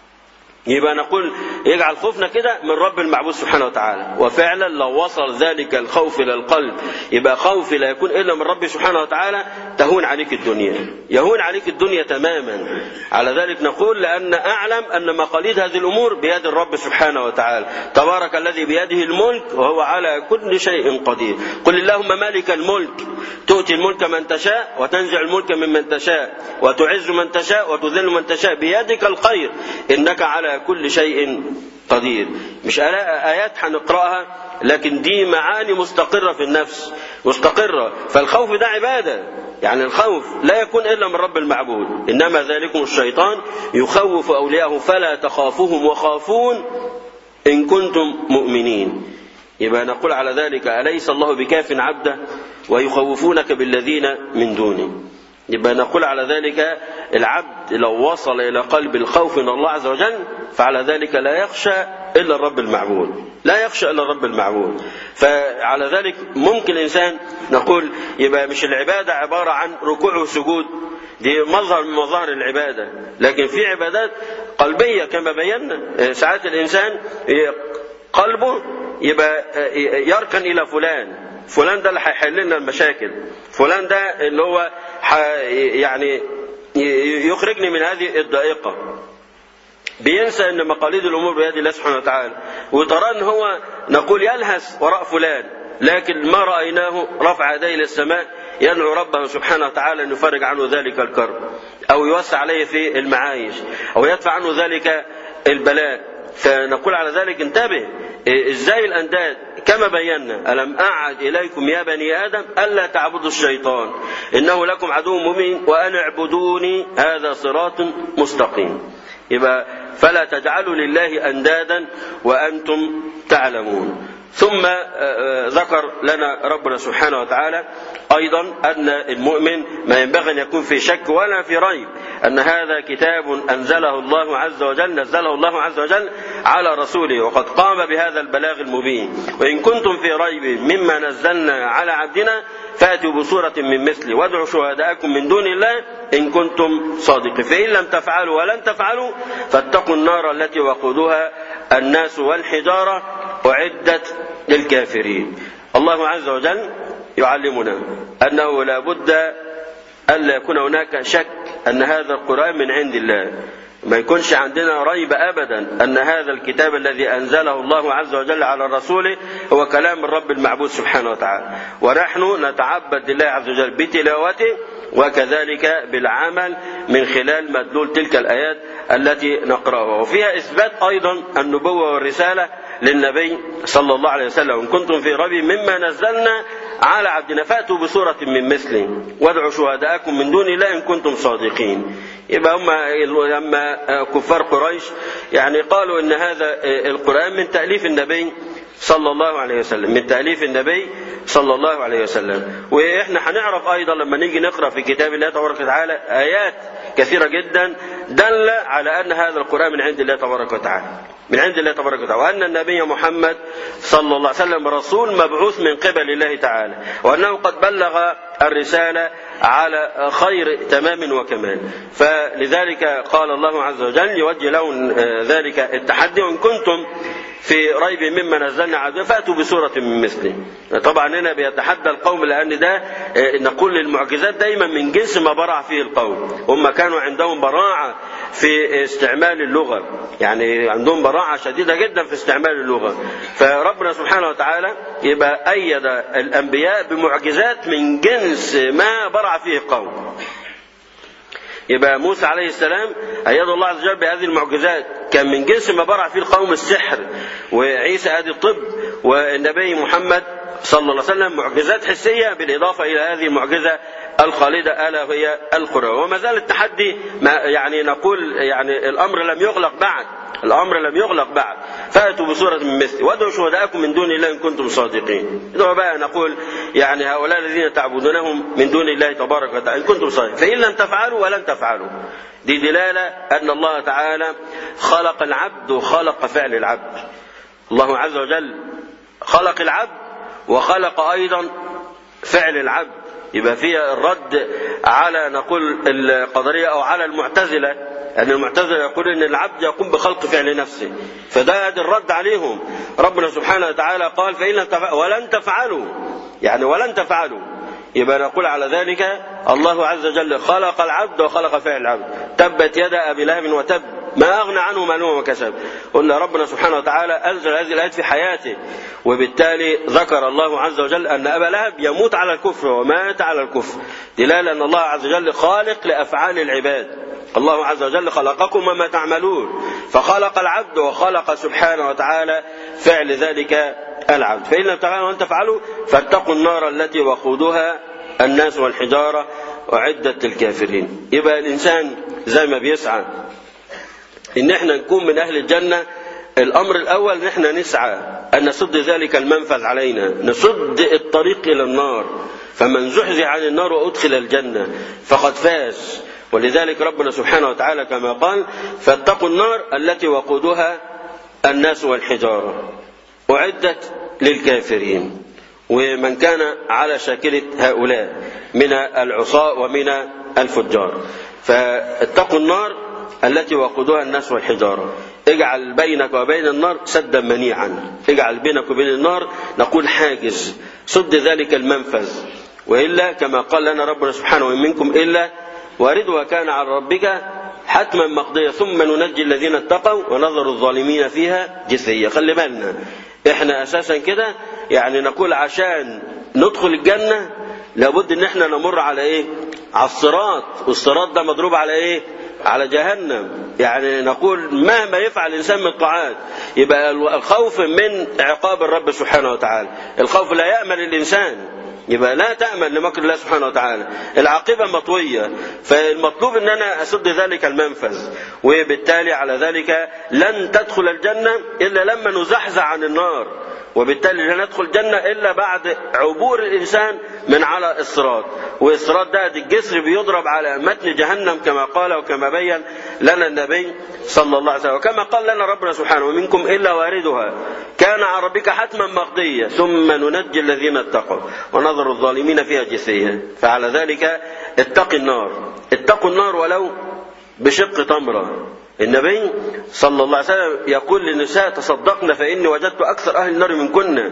يبقى نقول يجعل خوفنا كده من رب المعبود سبحانه وتعالى وفعلا لو وصل ذلك الخوف الى القلب يبقى خوف لا يكون الا من رب سبحانه وتعالى تهون عليك الدنيا يهون عليك الدنيا تماما على ذلك نقول لان اعلم ان مقاليد هذه الامور بيد الرب سبحانه وتعالى تبارك الذي بيده الملك وهو على كل شيء قدير قل اللهم مالك الملك تؤتي الملك من تشاء وتنزع الملك ممن تشاء وتعز من تشاء وتذل من تشاء بيدك الخير انك على كل شيء قدير مش آيات هنقرأها لكن دي معاني مستقرة في النفس مستقرة فالخوف ده عبادة يعني الخوف لا يكون إلا من رب المعبود إنما ذلكم الشيطان يخوف أولياءه فلا تخافوهم وخافون إن كنتم مؤمنين يبقى نقول على ذلك أليس الله بكاف عبده ويخوفونك بالذين من دونه يبقى نقول على ذلك العبد لو وصل إلى قلب الخوف من الله عز وجل فعلى ذلك لا يخشى إلا الرب المعبود لا يخشى إلا الرب المعبود فعلى ذلك ممكن الإنسان نقول يبقى مش العبادة عبارة عن ركوع وسجود دي مظهر من مظاهر العبادة لكن في عبادات قلبية كما بينا ساعات الإنسان قلبه يبقى يركن إلى فلان فلان ده اللي هيحل لنا المشاكل فلان ده اللي هو يعني يخرجني من هذه الضائقة بينسى ان مقاليد الامور بيد الله سبحانه وتعالى وترى ان هو نقول يلهث وراء فلان لكن ما رايناه رفع يديه للسماء يدعو ربه سبحانه وتعالى ان يفرج عنه ذلك الكرب او يوسع عليه في المعايش او يدفع عنه ذلك البلاء فنقول على ذلك انتبه ازاي الانداد كما بينا الم اعد اليكم يا بني ادم الا تعبدوا الشيطان انه لكم عدو مبين وان اعبدوني هذا صراط مستقيم يبقى فلا تجعلوا لله اندادا وانتم تعلمون ثم ذكر لنا ربنا سبحانه وتعالى ايضا ان المؤمن ما ينبغي ان يكون في شك ولا في ريب ان هذا كتاب انزله الله عز وجل نزله الله عز وجل على رسوله وقد قام بهذا البلاغ المبين وان كنتم في ريب مما نزلنا على عبدنا فاتوا بصورة من مثله وادعوا شهداءكم من دون الله إن كنتم صادقين فإن لم تفعلوا ولن تفعلوا فاتقوا النار التي وقودها الناس والحجارة أعدت للكافرين الله عز وجل يعلمنا أنه لا بد ألا يكون هناك شك أن هذا القرآن من عند الله ما يكونش عندنا ريب ابدا ان هذا الكتاب الذي انزله الله عز وجل على رسوله هو كلام الرب المعبود سبحانه وتعالى ونحن نتعبد لله عز وجل بتلاوته وكذلك بالعمل من خلال مدلول تلك الايات التي نقراها وفيها اثبات ايضا النبوه والرساله للنبي صلى الله عليه وسلم ان كنتم في ريب مما نزلنا على عبدنا فاتوا بصورة من مثله وادعوا شهداءكم من دون الله إن كنتم صادقين يبقى هم لما كفار قريش يعني قالوا إن هذا القرآن من تأليف النبي صلى الله عليه وسلم من تأليف النبي صلى الله عليه وسلم وإحنا هنعرف أيضا لما نيجي نقرأ في كتاب الله تبارك وتعالى آيات كثيرة جدا دل على أن هذا القرآن من عند الله تبارك وتعالى من عند الله تبارك وتعالى وأن النبي محمد صلى الله عليه وسلم رسول مبعوث من قبل الله تعالى وأنه قد بلغ الرسالة على خير تمام وكمال فلذلك قال الله عز وجل يوجه لهم ذلك التحدي وإن كنتم في ريب مما نزلنا على فاتوا بسورة من مثله طبعا هنا بيتحدى القوم لأن ده نقول للمعجزات دايما من جنس ما برع فيه القوم هم كانوا عندهم براعة في استعمال اللغة يعني عندهم براعة شديدة جدا في استعمال اللغة فربنا سبحانه وتعالى يبقى أيد الأنبياء بمعجزات من جنس ما برع فيه القوم يبقى موسى عليه السلام أيد الله عز وجل بهذه المعجزات كان من جنس ما برع فيه القوم السحر وعيسى ادي الطب والنبي محمد صلى الله عليه وسلم معجزات حسية بالإضافة إلى هذه المعجزة الخالدة ألا وهي القرآن وما زال التحدي ما يعني نقول يعني الأمر لم يغلق بعد الأمر لم يغلق بعد فأتوا بصورة من مثل وادعوا شهداءكم من دون الله إن كنتم صادقين ادعوا بقى نقول يعني هؤلاء الذين تعبدونهم من دون الله تبارك وتعالى إن كنتم صادقين فإن لم تفعلوا ولن تفعلوا دي دلالة أن الله تعالى خلق العبد وخلق فعل العبد الله عز وجل خلق العبد وخلق أيضا فعل العبد يبقى فيها الرد على نقول القدرية أو على المعتزلة أن المعتزلة يقول أن العبد يقوم بخلق فعل نفسه فده الرد عليهم ربنا سبحانه وتعالى قال فإن لم تفعلوا ولن تفعلوا يعني ولن تفعلوا يبقى نقول على ذلك الله عز وجل خلق العبد وخلق فعل العبد تبت يد أبي لهب وتب ما أغنى عنه ماله وكسب قلنا ربنا سبحانه وتعالى أنزل هذه الآيات في حياته وبالتالي ذكر الله عز وجل أن أبا لهب يموت على الكفر ومات على الكفر دلالة أن الله عز وجل خالق لأفعال العباد الله عز وجل خلقكم وما تعملون فخلق العبد وخلق سبحانه وتعالى فعل ذلك العبد فإن لم تفعلوا وأن تفعلوا فاتقوا النار التي وقودها الناس والحجارة أعدت للكافرين يبقى الإنسان زي ما بيسعى إن احنا نكون من أهل الجنة الأمر الأول ان احنا نسعى أن نسد ذلك المنفذ علينا نسد الطريق إلى النار فمن زحزح عن النار وأدخل الجنة فقد فاز ولذلك ربنا سبحانه وتعالى كما قال فاتقوا النار التي وقودها الناس والحجارة أعدت للكافرين ومن كان على شاكلة هؤلاء من العصاة ومن الفجار فاتقوا النار التي وقودها الناس والحجارة اجعل بينك وبين النار سدا منيعا اجعل بينك وبين النار نقول حاجز سد ذلك المنفذ وإلا كما قال لنا ربنا سبحانه وإن منكم إلا واردها كان على ربك حتما مقضية ثم ننجي الذين اتقوا ونظر الظالمين فيها جثية خلي بالنا احنا اساسا كده يعني نقول عشان ندخل الجنة لابد ان احنا نمر على ايه على الصراط والصراط ده مضروب على ايه على جهنم يعني نقول مهما يفعل الانسان من الطاعات يبقى الخوف من عقاب الرب سبحانه وتعالى الخوف لا يامن الانسان يبقى لا تأمن لمكر الله سبحانه وتعالى العاقبة مطوية فالمطلوب ان انا اسد ذلك المنفذ وبالتالي على ذلك لن تدخل الجنة الا لما نزحزح عن النار وبالتالي لا ندخل الجنة إلا بعد عبور الإنسان من على الصراط والصراط ده الجسر بيضرب على متن جهنم كما قال وكما بين لنا النبي صلى الله عليه وسلم وكما قال لنا ربنا سبحانه ومنكم إلا واردها كان على ربك حتما مقضية ثم ننجي الذين اتقوا ونظر الظالمين فيها جثية فعلى ذلك اتق النار اتقوا النار ولو بشق تمره النبي صلى الله عليه وسلم يقول للنساء تصدقن فإني وجدت أكثر أهل النار منكن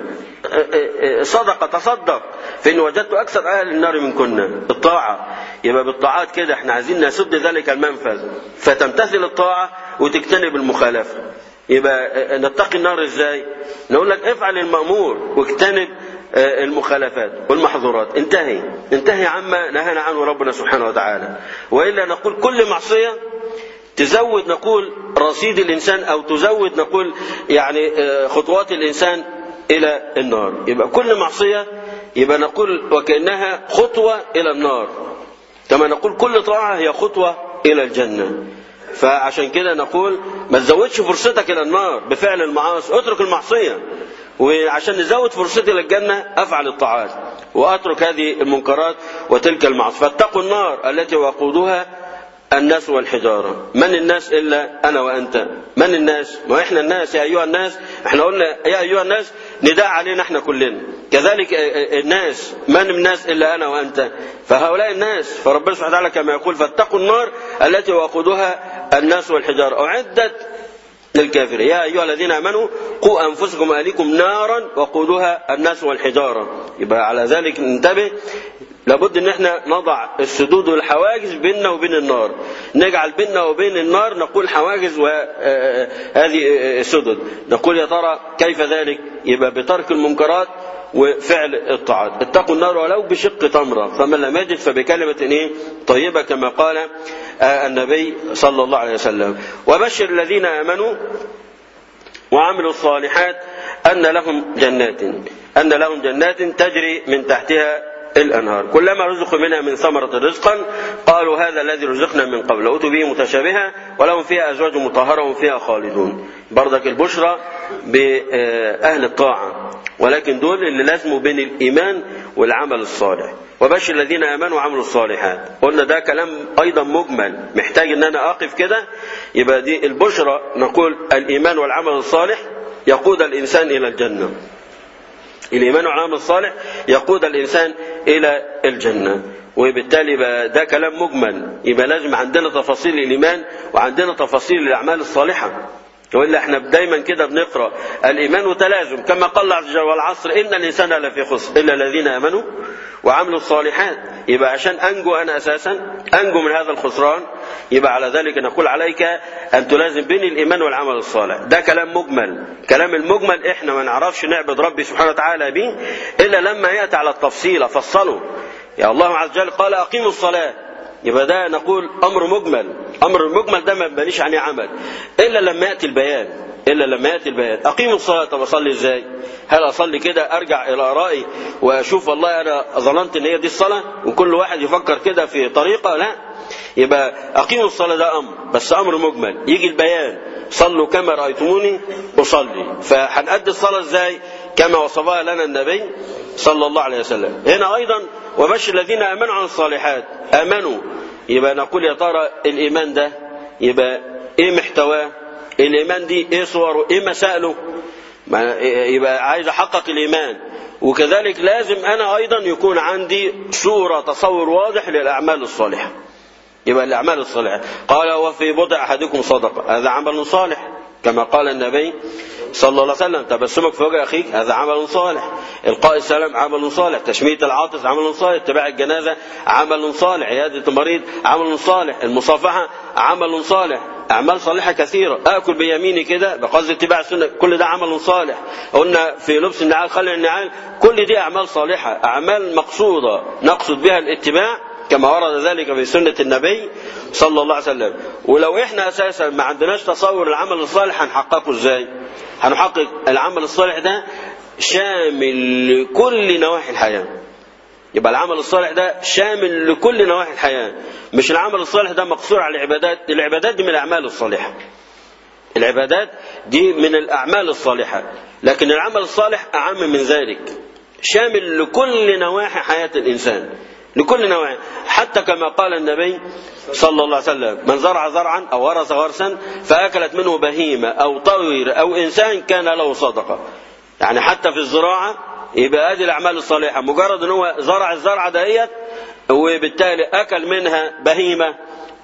صدق تصدق فإني وجدت أكثر أهل النار منكن الطاعة يبقى بالطاعات كده احنا عايزين نسد ذلك المنفذ فتمتثل الطاعة وتجتنب المخالفة يبقى نتقي النار ازاي نقول لك افعل المأمور واجتنب المخالفات والمحظورات انتهي انتهي عما نهانا عنه ربنا سبحانه وتعالى وإلا نقول كل معصية تزود نقول رصيد الإنسان أو تزود نقول يعني خطوات الإنسان إلى النار يبقى كل معصية يبقى نقول وكأنها خطوة إلى النار كما نقول كل طاعة هي خطوة إلى الجنة فعشان كده نقول ما تزودش فرصتك إلى النار بفعل المعاصي اترك المعصية وعشان نزود فرصتي للجنة أفعل الطاعات وأترك هذه المنكرات وتلك المعاصي فاتقوا النار التي وقودها الناس والحجارة من الناس إلا أنا وأنت من الناس ما إحنا الناس يا أيها الناس إحنا قلنا يا أيها الناس نداء علينا إحنا كلنا كذلك الناس من الناس إلا أنا وأنت فهؤلاء الناس فربنا سبحانه وتعالى كما يقول فاتقوا النار التي وقودها الناس والحجارة أعدت للكافرين يا أيها الذين آمنوا قوا أنفسكم وأهليكم نارا وقودها الناس والحجارة يبقى على ذلك ننتبه لابد ان احنا نضع السدود والحواجز بيننا وبين النار نجعل بيننا وبين النار نقول حواجز وهذه سدد نقول يا ترى كيف ذلك يبقى بترك المنكرات وفعل الطاعات اتقوا النار ولو بشق تمرة فمن لم يجد فبكلمة إيه طيبة كما قال آه النبي صلى الله عليه وسلم وبشر الذين آمنوا وعملوا الصالحات أن لهم جنات أن لهم جنات تجري من تحتها الأنهار كلما رزقوا منها من ثمرة رزقا قالوا هذا الذي رزقنا من قبل أتوا به متشابها ولهم فيها أزواج مطهرة وهم فيها خالدون بردك البشرى بأهل الطاعة ولكن دول اللي لازموا بين الإيمان والعمل الصالح وبشر الذين آمنوا وعملوا الصالحات قلنا ده كلام أيضا مجمل محتاج أن أنا أقف كده يبقى دي البشرى نقول الإيمان والعمل الصالح يقود الإنسان إلى الجنة الإيمان والعمل الصالح يقود الإنسان إلى الجنة وبالتالي بقى ده كلام مجمل يبقى لازم عندنا تفاصيل الإيمان وعندنا تفاصيل الأعمال الصالحة وإلا احنا دايما كده بنقرأ الإيمان وتلازم كما قال الله عز وجل والعصر إن الإنسان لفي خسر إلا الذين آمنوا وعملوا الصالحات يبقى عشان أنجو أنا أساسا أنجو من هذا الخسران يبقى على ذلك نقول عليك أن تلازم بين الإيمان والعمل الصالح ده كلام مجمل كلام المجمل إحنا ما نعرفش نعبد ربي سبحانه وتعالى به إلا لما يأتي على التفصيل فصله يا الله عز وجل قال أقيموا الصلاة يبقى ده نقول أمر مجمل أمر المجمل ده ما يبنيش عليه عمل إلا لما يأتي البيان إلا لما يأتي البيان أقيموا الصلاة طب أصلي إزاي هل أصلي كده أرجع إلى آرائي وأشوف والله أنا ظننت إن هي دي الصلاة وكل واحد يفكر كده في طريقة لا يبقى أقيموا الصلاة ده أمر بس أمر مجمل يجي البيان صلوا كما رأيتموني أصلي فهنأدي الصلاة إزاي كما وصفها لنا النبي صلى الله عليه وسلم هنا أيضا وبشر الذين آمنوا عن الصالحات آمنوا يبقى نقول يا ترى الإيمان ده يبقى إيه محتواه الإيمان دي إيه صوره إيه مسائله يبقى عايز أحقق الإيمان وكذلك لازم أنا أيضا يكون عندي صورة تصور واضح للأعمال الصالحة يبقى الأعمال الصالحة قال وفي بضع أحدكم صدقة هذا عمل صالح كما قال النبي صلى الله عليه وسلم تبسمك في وجه أخيك هذا عمل صالح إلقاء السلام عمل صالح تشميت العاطس عمل صالح اتباع الجنازة عمل صالح عيادة المريض عمل صالح المصافحة عمل صالح أعمال صالحة كثيرة آكل بيميني كده بقصد اتباع السنة كل ده عمل صالح قلنا في لبس النعال خلع النعال كل دي أعمال صالحة أعمال مقصودة نقصد بها الاتباع كما ورد ذلك في سنة النبي صلى الله عليه وسلم ولو احنا اساسا ما عندناش تصور العمل الصالح هنحققه ازاي هنحقق العمل الصالح ده شامل لكل نواحي الحياة يبقى العمل الصالح ده شامل لكل نواحي الحياة مش العمل الصالح ده مقصور على العبادات العبادات دي من الأعمال الصالحة العبادات دي من الأعمال الصالحة لكن العمل الصالح أعم من ذلك شامل لكل نواحي حياة الإنسان لكل نوع حتى كما قال النبي صلى الله عليه وسلم من زرع زرعا أو ورث غرسا فأكلت منه بهيمة أو طير أو إنسان كان له صدقة يعني حتى في الزراعة يبقى هذه الأعمال الصالحة مجرد أن هو زرع الزرعة دهيت وبالتالي أكل منها بهيمة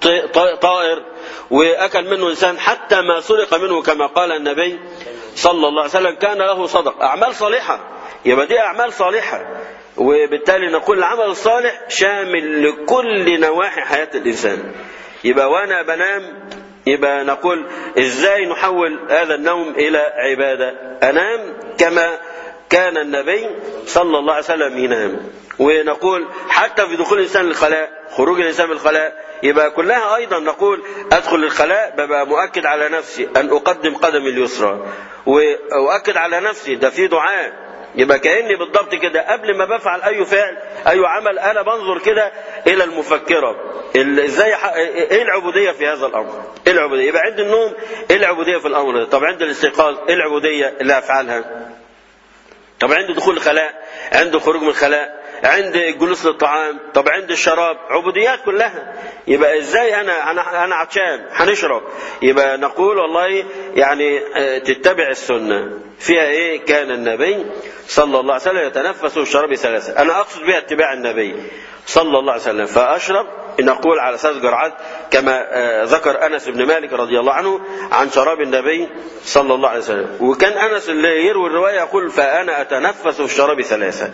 طائر وأكل منه إنسان حتى ما سرق منه كما قال النبي صلى الله عليه وسلم كان له صدق أعمال صالحة يبقى دي أعمال صالحة وبالتالي نقول العمل الصالح شامل لكل نواحي حياة الإنسان يبقى وأنا بنام يبقى نقول إزاي نحول هذا النوم إلى عبادة أنام كما كان النبي صلى الله عليه وسلم ينام ونقول حتى في دخول الإنسان للخلاء خروج الإنسان من الخلاء يبقى كلها أيضا نقول أدخل الخلاء ببقى مؤكد على نفسي أن أقدم قدمي اليسرى وأؤكد على نفسي ده في دعاء يبقى كاني بالضبط كده قبل ما بفعل اي فعل اي عمل انا بنظر كده الى المفكره ازاي ايه العبوديه في هذا الامر؟ ايه العبوديه؟ يبقى عند النوم ايه العبوديه في الامر ده؟ طب عند الاستيقاظ ايه العبوديه اللي افعلها؟ طب عند دخول الخلاء عند الخروج من الخلاء عند الجلوس للطعام طب عند الشراب عبوديات كلها يبقى ازاي انا انا انا عطشان هنشرب يبقى نقول والله يعني تتبع السنه فيها ايه كان النبي صلى الله عليه وسلم يتنفس الشراب ثلاثه انا اقصد بها اتباع النبي صلى الله عليه وسلم فاشرب نقول على اساس جرعات كما ذكر انس بن مالك رضي الله عنه عن شراب النبي صلى الله عليه وسلم وكان انس اللي يروي الروايه يقول فانا اتنفس الشراب ثلاثه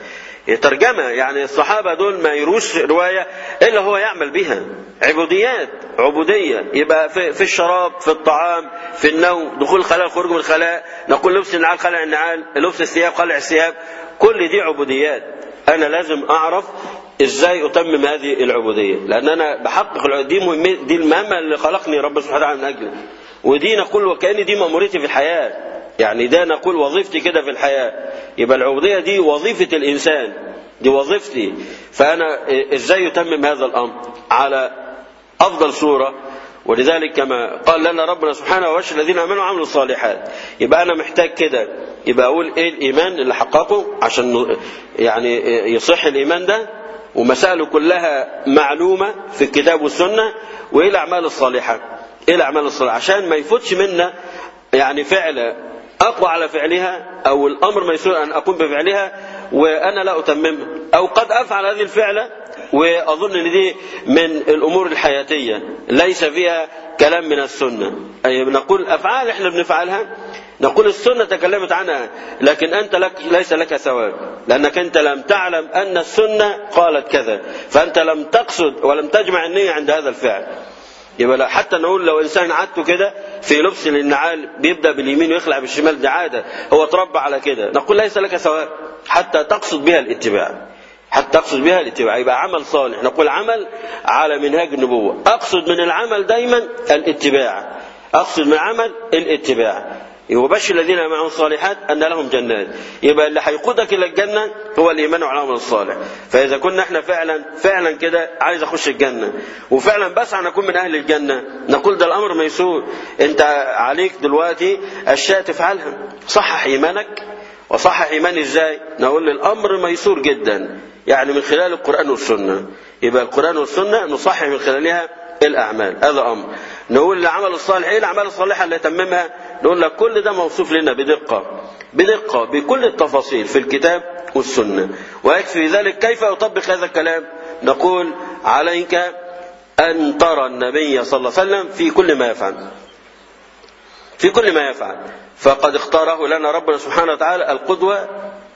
ترجمة يعني الصحابة دول ما يروش رواية إلا هو يعمل بها عبوديات عبودية يبقى في, في الشراب في الطعام في النوم دخول الخلاء الخروج من الخلاء نقول لبس النعال خلع النعال لبس الثياب خلع الثياب كل دي عبوديات أنا لازم أعرف ازاي اتمم هذه العبوديه لان انا بحقق دي مهمه دي المهمه اللي خلقني رب سبحانه وتعالى من اجله ودي نقول وكأن دي مأموريتي في الحياه يعني ده نقول وظيفتي كده في الحياه يبقى العبوديه دي وظيفه الانسان دي وظيفتي فانا ازاي يتمم هذا الامر على افضل صوره ولذلك كما قال لنا ربنا سبحانه وبشر الذين امنوا وعملوا الصالحات يبقى انا محتاج كده يبقى اقول ايه الايمان اللي حققه عشان يعني يصح الايمان ده ومسائله كلها معلومة في الكتاب والسنة وإيه الأعمال الصالحة إيه الأعمال الصالحة عشان ما يفوتش منا يعني فعل أقوى على فعلها أو الأمر ميسور أن أقوم بفعلها وأنا لا أتممها أو قد أفعل هذه الفعلة وأظن أن دي من الأمور الحياتية ليس فيها كلام من السنة أي نقول أفعال إحنا بنفعلها نقول السنة تكلمت عنها لكن أنت لك ليس لك ثواب لأنك أنت لم تعلم أن السنة قالت كذا فأنت لم تقصد ولم تجمع النية عند هذا الفعل يبقى لا حتى نقول لو انسان عادته كده في لبس النعال بيبدا باليمين ويخلع بالشمال دي عاده هو اتربى على كده نقول ليس لك ثواب حتى تقصد بها الاتباع حتى تقصد بها الاتباع يبقى عمل صالح نقول عمل على منهاج النبوه اقصد من العمل دايما الاتباع اقصد من العمل الاتباع وبشر الذين معهم الصالحات ان لهم جنات يبقى اللي هيقودك الى الجنه هو الايمان والعمل الصالح فاذا كنا احنا فعلا فعلا كده عايز اخش الجنه وفعلا بسعى ان اكون من اهل الجنه نقول ده الامر ميسور انت عليك دلوقتي اشياء تفعلها صحح ايمانك وصحح ايماني ازاي نقول الامر ميسور جدا يعني من خلال القران والسنه يبقى القران والسنه نصحح من خلالها الاعمال هذا امر نقول العمل الصالح ايه الاعمال الصالحه اللي تممها نقول لك كل ده موصوف لنا بدقه بدقه بكل التفاصيل في الكتاب والسنه ويكفي ذلك كيف اطبق هذا الكلام نقول عليك ان ترى النبي صلى الله عليه وسلم في كل ما يفعل في كل ما يفعل فقد اختاره لنا ربنا سبحانه وتعالى القدوه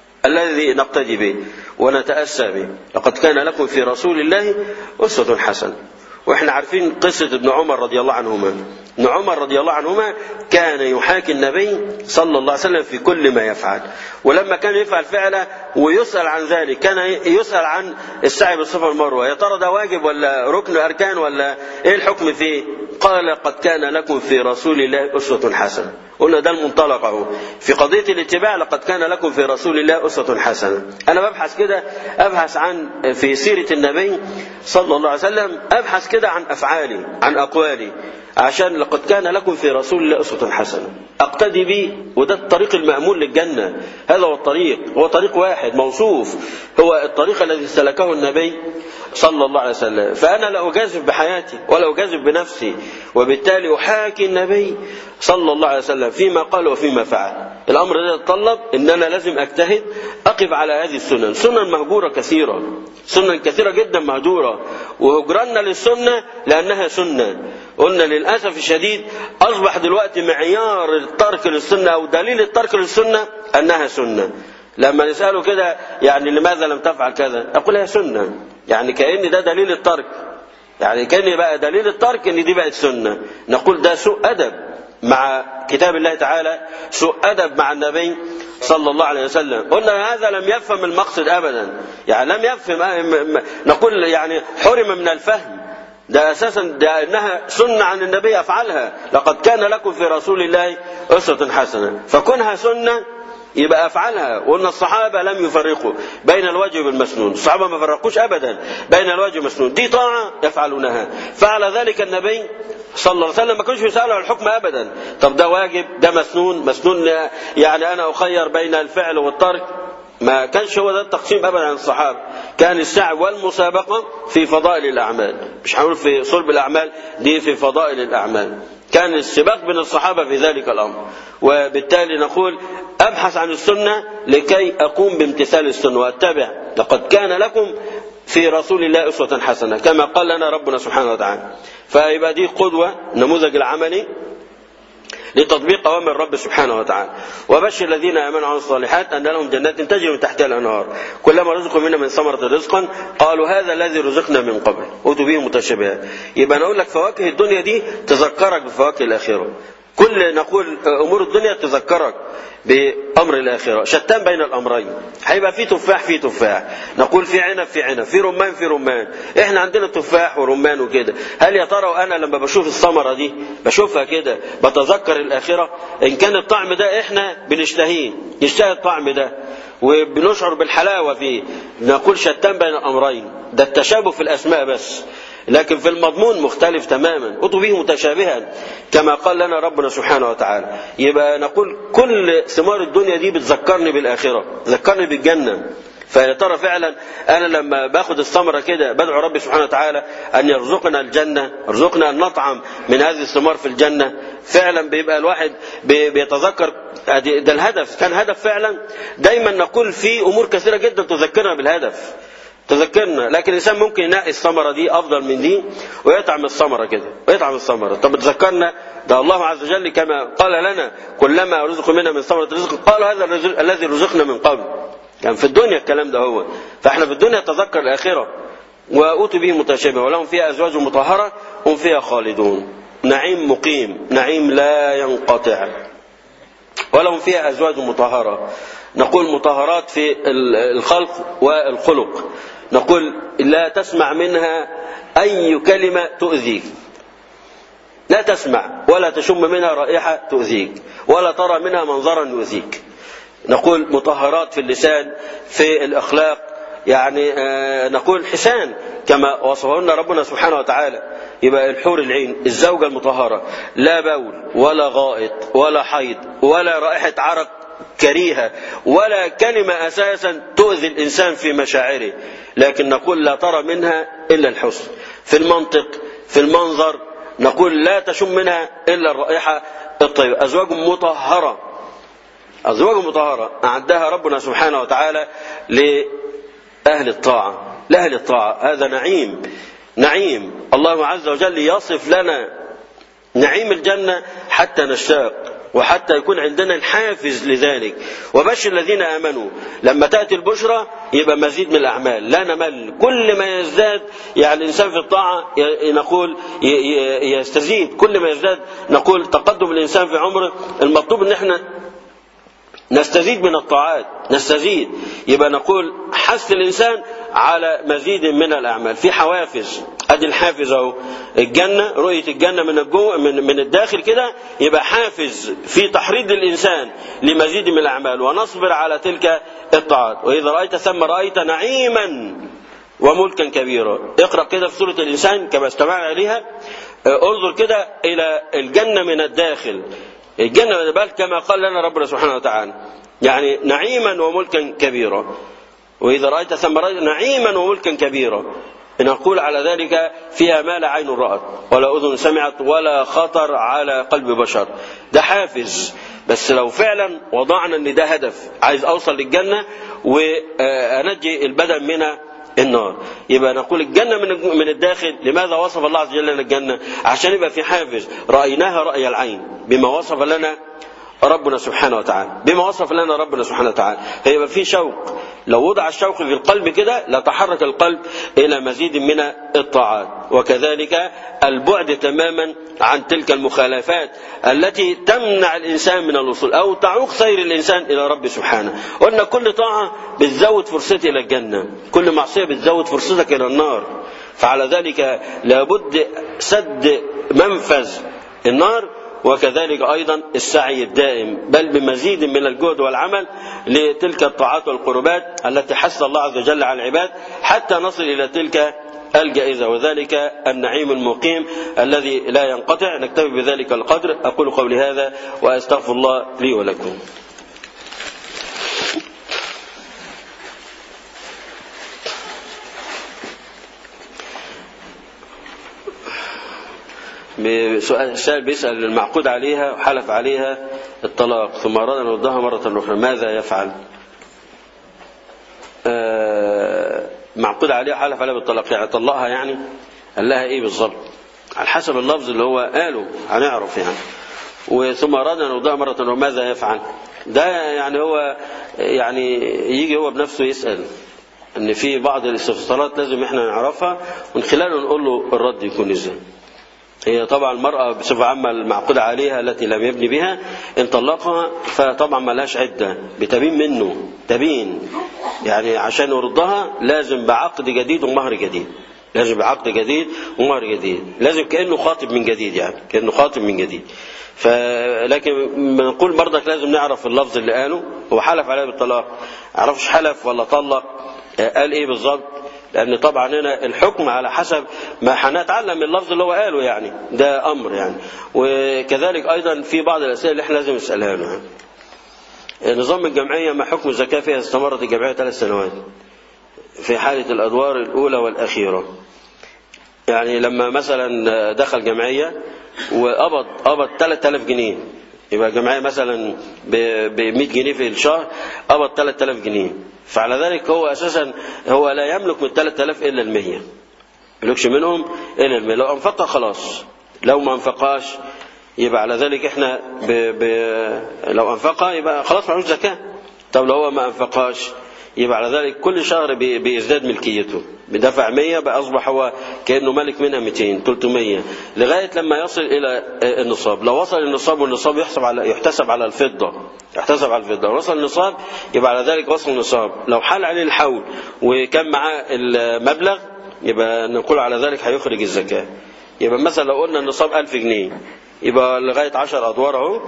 الذي نقتدي به ونتاسى به لقد كان لكم في رسول الله اسوه حسنه واحنا عارفين قصة ابن عمر رضي الله عنهما ابن عمر رضي الله عنهما كان يحاكي النبي صلى الله عليه وسلم في كل ما يفعل ولما كان يفعل فعله ويسأل عن ذلك كان يسأل عن السعي بالصفا والمروة يا ترى ده واجب ولا ركن أركان ولا ايه الحكم فيه قال قد كان لكم في رسول الله أسوة حسنة قلنا ده المنطلق اهو في قضية الاتباع لقد كان لكم في رسول الله أسوة حسنة أنا ببحث كده أبحث عن في سيرة النبي صلى الله عليه وسلم أبحث كده عن أفعالي عن أقوالي عشان لقد كان لكم في رسول الله أسوة حسنة أقتدي به وده الطريق المأمول للجنة هذا هو الطريق هو طريق واحد موصوف هو الطريق الذي سلكه النبي صلى الله عليه وسلم فأنا لا أجازف بحياتي ولا أجازف بنفسي وبالتالي أحاكي النبي صلى الله عليه وسلم فيما قال وفيما فعل الأمر ده يتطلب أن أنا لازم أجتهد أقف على هذه السنن سنن مهجورة كثيرة سنن كثيرة جدا مهجورة وهجرنا للسنة لأنها سنة قلنا للأسف الشديد أصبح دلوقتي معيار الترك للسنة أو دليل الترك للسنة أنها سنة لما نسأله كده يعني لماذا لم تفعل كذا أقول هي سنة يعني كأن ده دليل الترك يعني كأن بقى دليل الترك أن دي بقت سنة نقول ده سوء أدب مع كتاب الله تعالى سوء أدب مع النبي صلى الله عليه وسلم قلنا هذا لم يفهم المقصد أبدا يعني لم يفهم نقول يعني حرم من الفهم ده اساسا ده انها سنه عن النبي افعلها لقد كان لكم في رسول الله اسوه حسنه فكونها سنه يبقى افعلها وان الصحابه لم يفرقوا بين الواجب والمسنون الصحابه ما فرقوش ابدا بين الواجب والمسنون دي طاعه يفعلونها فعل ذلك النبي صلى الله عليه وسلم ما كانش يسالوا عن الحكم ابدا طب ده واجب ده مسنون مسنون يعني انا اخير بين الفعل والترك ما كانش هو ده التقسيم ابدا عن الصحابه كان السعي والمسابقه في فضائل الاعمال مش هنقول في صلب الاعمال دي في فضائل الاعمال كان السباق بين الصحابه في ذلك الامر وبالتالي نقول ابحث عن السنه لكي اقوم بامتثال السنه واتبع لقد كان لكم في رسول الله اسوه حسنه كما قال لنا ربنا سبحانه وتعالى فيبقى دي قدوه النموذج العملي لتطبيق أوامر الرب سبحانه وتعالى وبشر الذين آمنوا وعملوا الصالحات أن لهم جنات تجري من تحتها الأنهار كلما رزقوا منها من ثمرة رزقا قالوا هذا الذي رزقنا من قبل أوتوا به متشابهات يبقى أنا أقول لك فواكه الدنيا دي تذكرك بفواكه الآخرة كل نقول امور الدنيا تذكرك بامر الاخره شتان بين الامرين هيبقى في تفاح في تفاح نقول في عنب في عنب في رمان في رمان احنا عندنا تفاح ورمان وكده هل يا ترى وانا لما بشوف الثمره دي بشوفها كده بتذكر الاخره ان كان الطعم ده احنا بنشتهيه نشتهي الطعم ده وبنشعر بالحلاوه فيه نقول شتان بين الامرين ده التشابه في الاسماء بس لكن في المضمون مختلف تماما اتوا به متشابها كما قال لنا ربنا سبحانه وتعالى يبقى نقول كل ثمار الدنيا دي بتذكرني بالآخرة تذكرني بالجنة فيا ترى فعلا انا لما باخد الثمره كده بدعو ربي سبحانه وتعالى ان يرزقنا الجنه يرزقنا ان نطعم من هذه الثمار في الجنه فعلا بيبقى الواحد بيتذكر ده الهدف كان هدف فعلا دايما نقول في امور كثيره جدا تذكرنا بالهدف تذكرنا لكن الانسان ممكن ينقي الثمره دي افضل من دي ويطعم الثمره كده ويطعم الثمره طب تذكرنا ده الله عز وجل كما قال لنا كلما رزقوا منا من ثمره رزق قالوا هذا الذي رزقنا من قبل كان يعني في الدنيا الكلام ده هو فاحنا في الدنيا تذكر الاخره وأوتوا به متشابه ولهم فيها أزواج مطهرة هم فيها خالدون نعيم مقيم نعيم لا ينقطع ولهم فيها أزواج مطهرة نقول مطهرات في الخلق والخلق نقول لا تسمع منها أي كلمة تؤذيك لا تسمع ولا تشم منها رائحة تؤذيك ولا ترى منها منظرا يؤذيك نقول مطهرات في اللسان في الأخلاق يعني آه نقول حسان كما وصفه لنا ربنا سبحانه وتعالى يبقى الحور العين الزوجة المطهرة لا بول ولا غائط ولا حيض ولا رائحة عرق كريهة ولا كلمة أساسا تؤذي الإنسان في مشاعره لكن نقول لا ترى منها إلا الحسن في المنطق في المنظر نقول لا تشم منها إلا الرائحة الطيبة أزواج مطهرة أزواج مطهرة أعدها ربنا سبحانه وتعالى لأهل الطاعة لأهل الطاعة هذا نعيم نعيم الله عز وجل يصف لنا نعيم الجنة حتى نشتاق وحتى يكون عندنا الحافز لذلك وبشر الذين امنوا لما تاتي البشرى يبقى مزيد من الاعمال لا نمل كل ما يزداد يعني الانسان في الطاعه نقول يستزيد كل ما يزداد نقول تقدم الانسان في عمره المطلوب ان احنا نستزيد من الطاعات نستزيد يبقى نقول حث الانسان على مزيد من الاعمال في حوافز ادي الحافز اهو الجنه رؤيه الجنه من الجو من, من الداخل كده يبقى حافز في تحريض الانسان لمزيد من الاعمال ونصبر على تلك الطاعات واذا رايت ثم رايت نعيما وملكا كبيرا اقرا كده في سوره الانسان كما استمعنا اليها انظر كده الى الجنه من الداخل الجنه بل كما قال لنا ربنا سبحانه وتعالى يعني نعيما وملكا كبيرا وإذا رأيت ثم رأيت نعيما وملكا كبيرا نقول على ذلك فيها ما لا عين رأت ولا أذن سمعت ولا خطر على قلب بشر ده حافز بس لو فعلا وضعنا ان ده هدف عايز اوصل للجنه وانجي البدن من النار يبقى نقول الجنه من من الداخل لماذا وصف الله عز وجل لنا الجنه عشان يبقى في حافز رايناها راي العين بما وصف لنا ربنا سبحانه وتعالى بما وصف لنا ربنا سبحانه وتعالى فيبقى في شوق لو وضع الشوق في القلب كده لتحرك القلب إلى مزيد من الطاعات وكذلك البعد تماما عن تلك المخالفات التي تمنع الإنسان من الوصول أو تعوق سير الإنسان إلى رب سبحانه قلنا كل طاعة بتزود فرصتي إلى الجنة كل معصية بتزود فرصتك إلى النار فعلى ذلك لابد سد منفذ النار وكذلك أيضا السعي الدائم بل بمزيد من الجهد والعمل لتلك الطاعات والقربات التي حث الله عز وجل على العباد حتى نصل إلى تلك الجائزة وذلك النعيم المقيم الذي لا ينقطع نكتفي بذلك القدر أقول قولي هذا وأستغفر الله لي ولكم بسؤال السائل بيسأل المعقود عليها وحلف عليها الطلاق ثم أراد أن يردها مرة أخرى ماذا يفعل؟ آه معقود عليها حلف عليها بالطلاق يعني طلقها يعني قال لها إيه بالظبط؟ على حسب اللفظ اللي هو قاله هنعرف يعني وثم أراد أن يرضها مرة وماذا يفعل ده يعني هو يعني يجي هو بنفسه يسأل ان في بعض الاستفسارات لازم احنا نعرفها ومن خلاله نقول له الرد يكون ازاي هي طبعا المرأة بصفة عامة المعقود عليها التي لم يبني بها إن طلقها فطبعا ما لهاش عدة بتبين منه تبين يعني عشان يرضها لازم بعقد جديد ومهر جديد لازم بعقد جديد ومهر جديد لازم كأنه خاطب من جديد يعني كأنه خاطب من جديد فلكن بنقول برضك لازم نعرف اللفظ اللي قاله هو حلف عليها بالطلاق عرفش حلف ولا طلق قال ايه بالظبط لان طبعا هنا الحكم على حسب ما هنتعلم من اللفظ اللي هو قاله يعني ده امر يعني وكذلك ايضا في بعض الاسئله اللي احنا لازم نسالها له نظام الجمعيه ما حكم الزكاه فيها استمرت الجمعيه ثلاث سنوات في حاله الادوار الاولى والاخيره يعني لما مثلا دخل جمعيه وقبض قبض 3000 جنيه يبقى جمعيه مثلا ب 100 جنيه في الشهر قبض 3000 جنيه فعلى ذلك هو اساسا هو لا يملك من 3000 الا ال 100 يملكش منهم الا ال 100 لو انفقها خلاص لو ما انفقهاش يبقى على ذلك احنا ب... ب... لو انفقها يبقى خلاص معلوش زكاه طب لو هو ما انفقهاش يبقى على ذلك كل شهر بي... بيزداد ملكيته بدفع 100 بقى اصبح هو كانه مالك منها 200 300 لغايه لما يصل الى النصاب لو وصل النصاب والنصاب يحسب على يحتسب على الفضه يحتسب على الفضه لو وصل النصاب يبقى على ذلك وصل النصاب لو حال عليه الحول وكان معاه المبلغ يبقى نقول على ذلك هيخرج الزكاه يبقى مثلا لو قلنا النصاب 1000 جنيه يبقى لغايه 10 ادوار اهو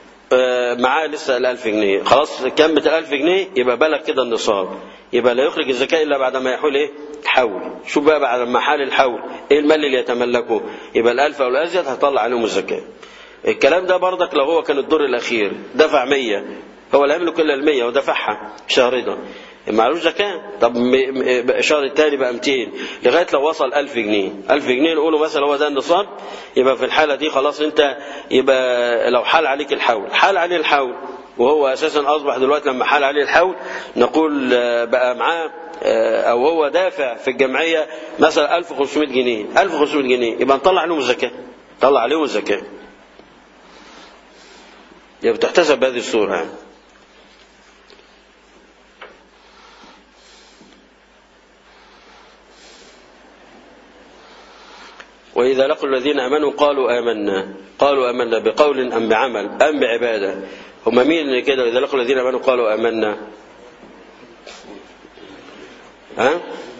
معاه لسه ال 1000 جنيه خلاص كمت ال 1000 جنيه يبقى بلغ كده النصاب يبقى لا يخرج الزكاه الا بعد ما يحول ايه الحول شوف بقى بعد ما حال الحول ايه المال اللي يتملكه يبقى الالف او الازيد هطلع عليهم الزكاه الكلام ده برضك لو هو كان الدور الاخير دفع 100 هو لا يملك الا ال 100 ودفعها شهر ده معلوش زكاة طب الشهر الثاني بقى 200 لغاية لو وصل 1000 جنيه 1000 جنيه نقوله مثلا هو ده النصاب يبقى في الحالة دي خلاص انت يبقى لو حال عليك الحول حال عليه الحول وهو اساسا اصبح دلوقتي لما حال عليه الحول نقول بقى معاه او هو دافع في الجمعيه مثلا 1500 جنيه 1500 جنيه يبقى نطلع عليهم الزكاه نطلع عليهم الزكاه يبقى بتحتسب بهذه الصوره يعني. وإذا لقوا الذين آمنوا قالوا آمنا قالوا آمنا بقول أم بعمل أم بعبادة هم مين اللي كده وإذا لقوا الذين آمنوا قالوا آمنا ها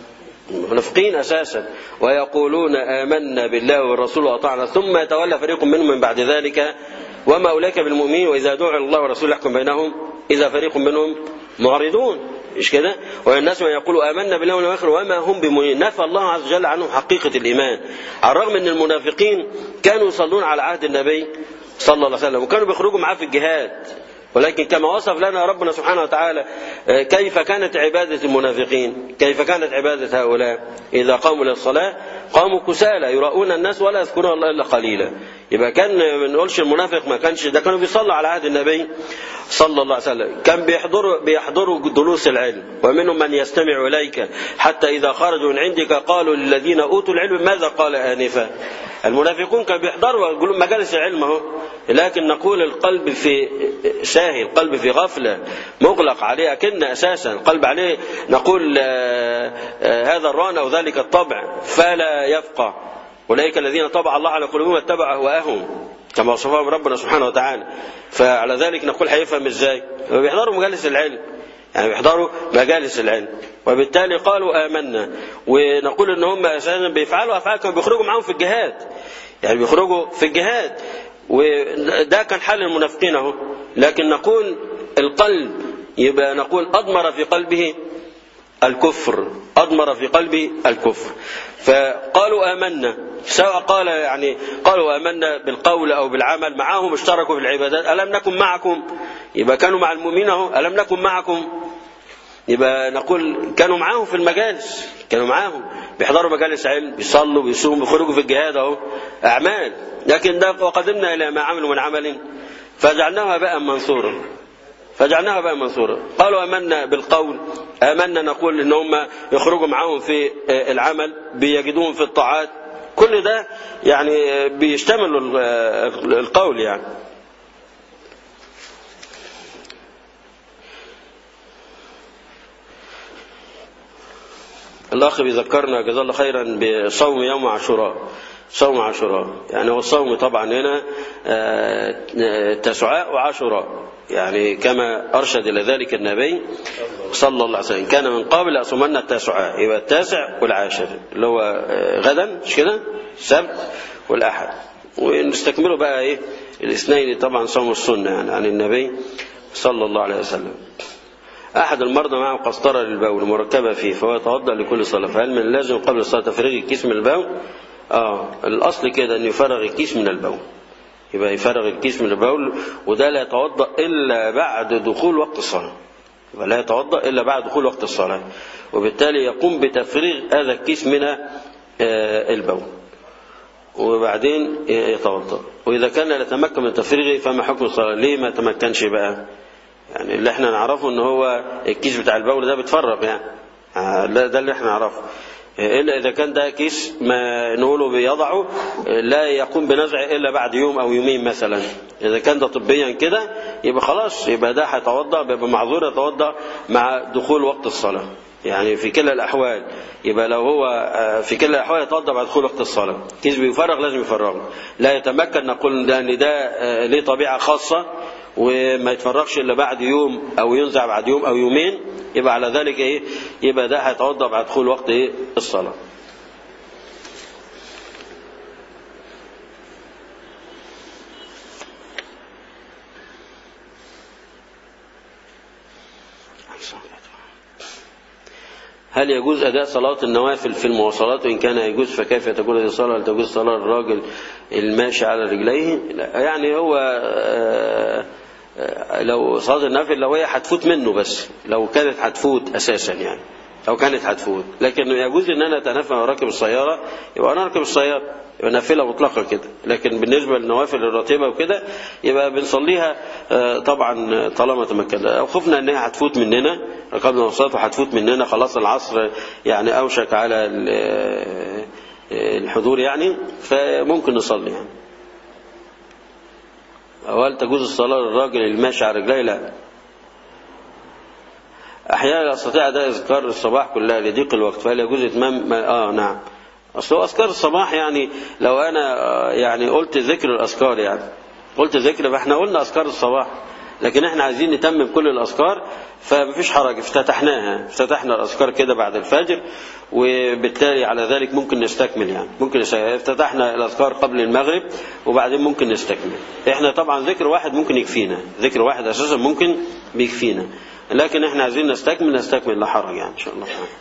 منافقين أساسا ويقولون آمنا بالله والرسول وأطعنا ثم يتولى فريق منهم من بعد ذلك وما أولئك بالمؤمنين وإذا دعوا الله ورسوله يحكم بينهم إذا فريق منهم معرضون مش كده والناس من يقولوا آمنا بالله واليوم الآخر وما هم بمؤمنين نفى الله عز وجل عنهم حقيقة الإيمان على الرغم أن المنافقين كانوا يصلون على عهد النبي صلى الله عليه وسلم وكانوا بيخرجوا معاه في الجهاد ولكن كما وصف لنا ربنا سبحانه وتعالى كيف كانت عبادة المنافقين كيف كانت عبادة هؤلاء إذا قاموا للصلاة قاموا كسالى يراؤون الناس ولا يذكرون الله إلا قليلا يبقى كان ما نقولش المنافق ما كانش ده كانوا بيصلوا على عهد النبي صلى الله عليه وسلم كان بيحضروا بيحضروا دروس العلم ومنهم من يستمع إليك حتى إذا خرجوا من عندك قالوا للذين أوتوا العلم ماذا قال آنفا المنافقون كانوا بيحضروا يقولون مجالس العلم اهو لكن نقول القلب في ساهي القلب في غفلة مغلق عليه أكن أساسا القلب عليه نقول آآ آآ هذا الران أو ذلك الطبع فلا يفقه أولئك الذين طبع الله على قلوبهم واتبع أهواءهم كما وصفهم ربنا سبحانه وتعالى فعلى ذلك نقول هيفهم ازاي بيحضروا مجالس العلم يعني بيحضروا مجالس العلم وبالتالي قالوا آمنا ونقول ان هم اساسا بيفعلوا افعال كانوا بيخرجوا معاهم في الجهاد يعني بيخرجوا في الجهاد وده كان حال المنافقين اهو لكن نقول القلب يبقى نقول اضمر في قلبه الكفر اضمر في قلبه الكفر فقالوا آمنا سواء قال يعني قالوا آمنا بالقول أو بالعمل معهم اشتركوا في العبادات ألم نكن معكم يبقى كانوا مع المؤمنين اهو ألم نكن معكم يبقى نقول كانوا معاهم في المجالس كانوا معاهم بيحضروا مجالس علم بيصلوا بيصوموا بيخرجوا في الجهاد اهو أعمال لكن ده وقدمنا إلى ما عملوا من عمل فجعلناها بقى منصورا فجعلناها بقى منصورة قالوا آمنا بالقول آمنا نقول إن هم يخرجوا معاهم في العمل بيجدوهم في الطاعات كل ده يعني بيشتمل القول يعني الأخ بيذكرنا جزاه الله خيرا بصوم يوم عاشوراء صوم عاشوراء يعني هو الصوم طبعا هنا تسعاء وعاشوراء يعني كما أرشد إلى ذلك النبي صلى الله عليه وسلم كان من قبل أصومنا التاسعاء يبقى التاسع والعاشر اللي هو غدا مش كده السبت والأحد ونستكمله بقى إيه الاثنين طبعا صوم السنة يعني عن النبي صلى الله عليه وسلم أحد المرضى معه قسطرة للبول مركبة فيه فهو يتوضأ لكل صلاة فهل من اللازم قبل الصلاة تفريغ الكيس من البول؟ آه الأصل كده أن يفرغ الكيس من البول يبقى يفرغ الكيس من البول وده لا يتوضأ إلا بعد دخول وقت الصلاة يبقى لا يتوضأ إلا بعد دخول وقت الصلاة وبالتالي يقوم بتفريغ هذا الكيس من البول وبعدين يتوضأ وإذا كان لا يتمكن من تفريغه فما حكم الصلاة ليه ما تمكنش بقى يعني اللي احنا نعرفه ان هو الكيس بتاع البول ده بيتفرغ يعني ده اللي احنا نعرفه إلا إذا كان ده كيس ما نقوله بيضعه لا يقوم بنزعه إلا بعد يوم أو يومين مثلا إذا كان ده طبيا كده يبقى خلاص يبقى ده هيتوضأ بيبقى معذور يتوضأ مع دخول وقت الصلاة يعني في كلا الأحوال يبقى لو هو في كلا الأحوال يتوضأ بعد دخول وقت الصلاة كيس بيفرغ لازم يفرغه لا يتمكن نقول ده ان ده ليه طبيعة خاصة وما يتفرغش الا بعد يوم او ينزع بعد يوم او يومين يبقى على ذلك ايه يبقى ده هيتوضا بعد دخول وقت ايه الصلاه هل يجوز أداء صلاة النوافل في المواصلات وإن كان يجوز فكيف تكون هذه الصلاة هل تجوز صلاة الراجل الماشي على رجليه يعني هو لو صلاة النافل لو هي هتفوت منه بس لو كانت هتفوت أساسا يعني لو كانت هتفوت لكن يجوز ان انا اتنافى راكب السياره يبقى انا راكب السياره يبقى نافله مطلقه كده لكن بالنسبه للنوافل الراتبه وكده يبقى بنصليها طبعا طالما تمكنا لو خفنا ان هي هتفوت مننا ركبنا الصلاه وهتفوت مننا خلاص العصر يعني اوشك على الحضور يعني فممكن نصلي يعني هل تجوز الصلاه للراجل الماشي على رجليه لا احيانا استطيع اداء اذكار الصباح كلها لضيق الوقت فهل يجوز اتمام اه نعم اصل هو اذكار الصباح يعني لو انا يعني قلت ذكر الاذكار يعني قلت ذكر فاحنا قلنا اذكار الصباح لكن احنا عايزين نتمم كل الاذكار فمفيش حرج افتتحناها افتتحنا الاذكار كده بعد الفجر وبالتالي على ذلك ممكن نستكمل يعني ممكن افتتحنا الاذكار قبل المغرب وبعدين ممكن نستكمل احنا طبعا ذكر واحد ممكن يكفينا ذكر واحد اساسا ممكن بيكفينا لكن احنا عايزين نستكمل نستكمل لا حرج يعني ان شاء الله تعالى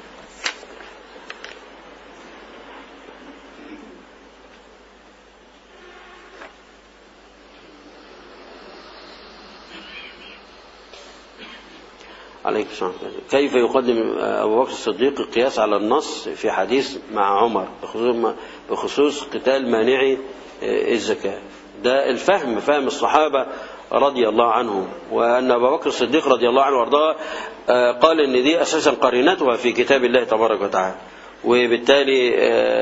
عليك السلام كيف يقدم أبو بكر الصديق القياس على النص في حديث مع عمر بخصوص قتال مانعي الزكاة ده الفهم فهم الصحابة رضي الله عنهم وأن أبا بكر الصديق رضي الله عنه وارضاه قال إن دي أساسا قرينتها في كتاب الله تبارك وتعالى وبالتالي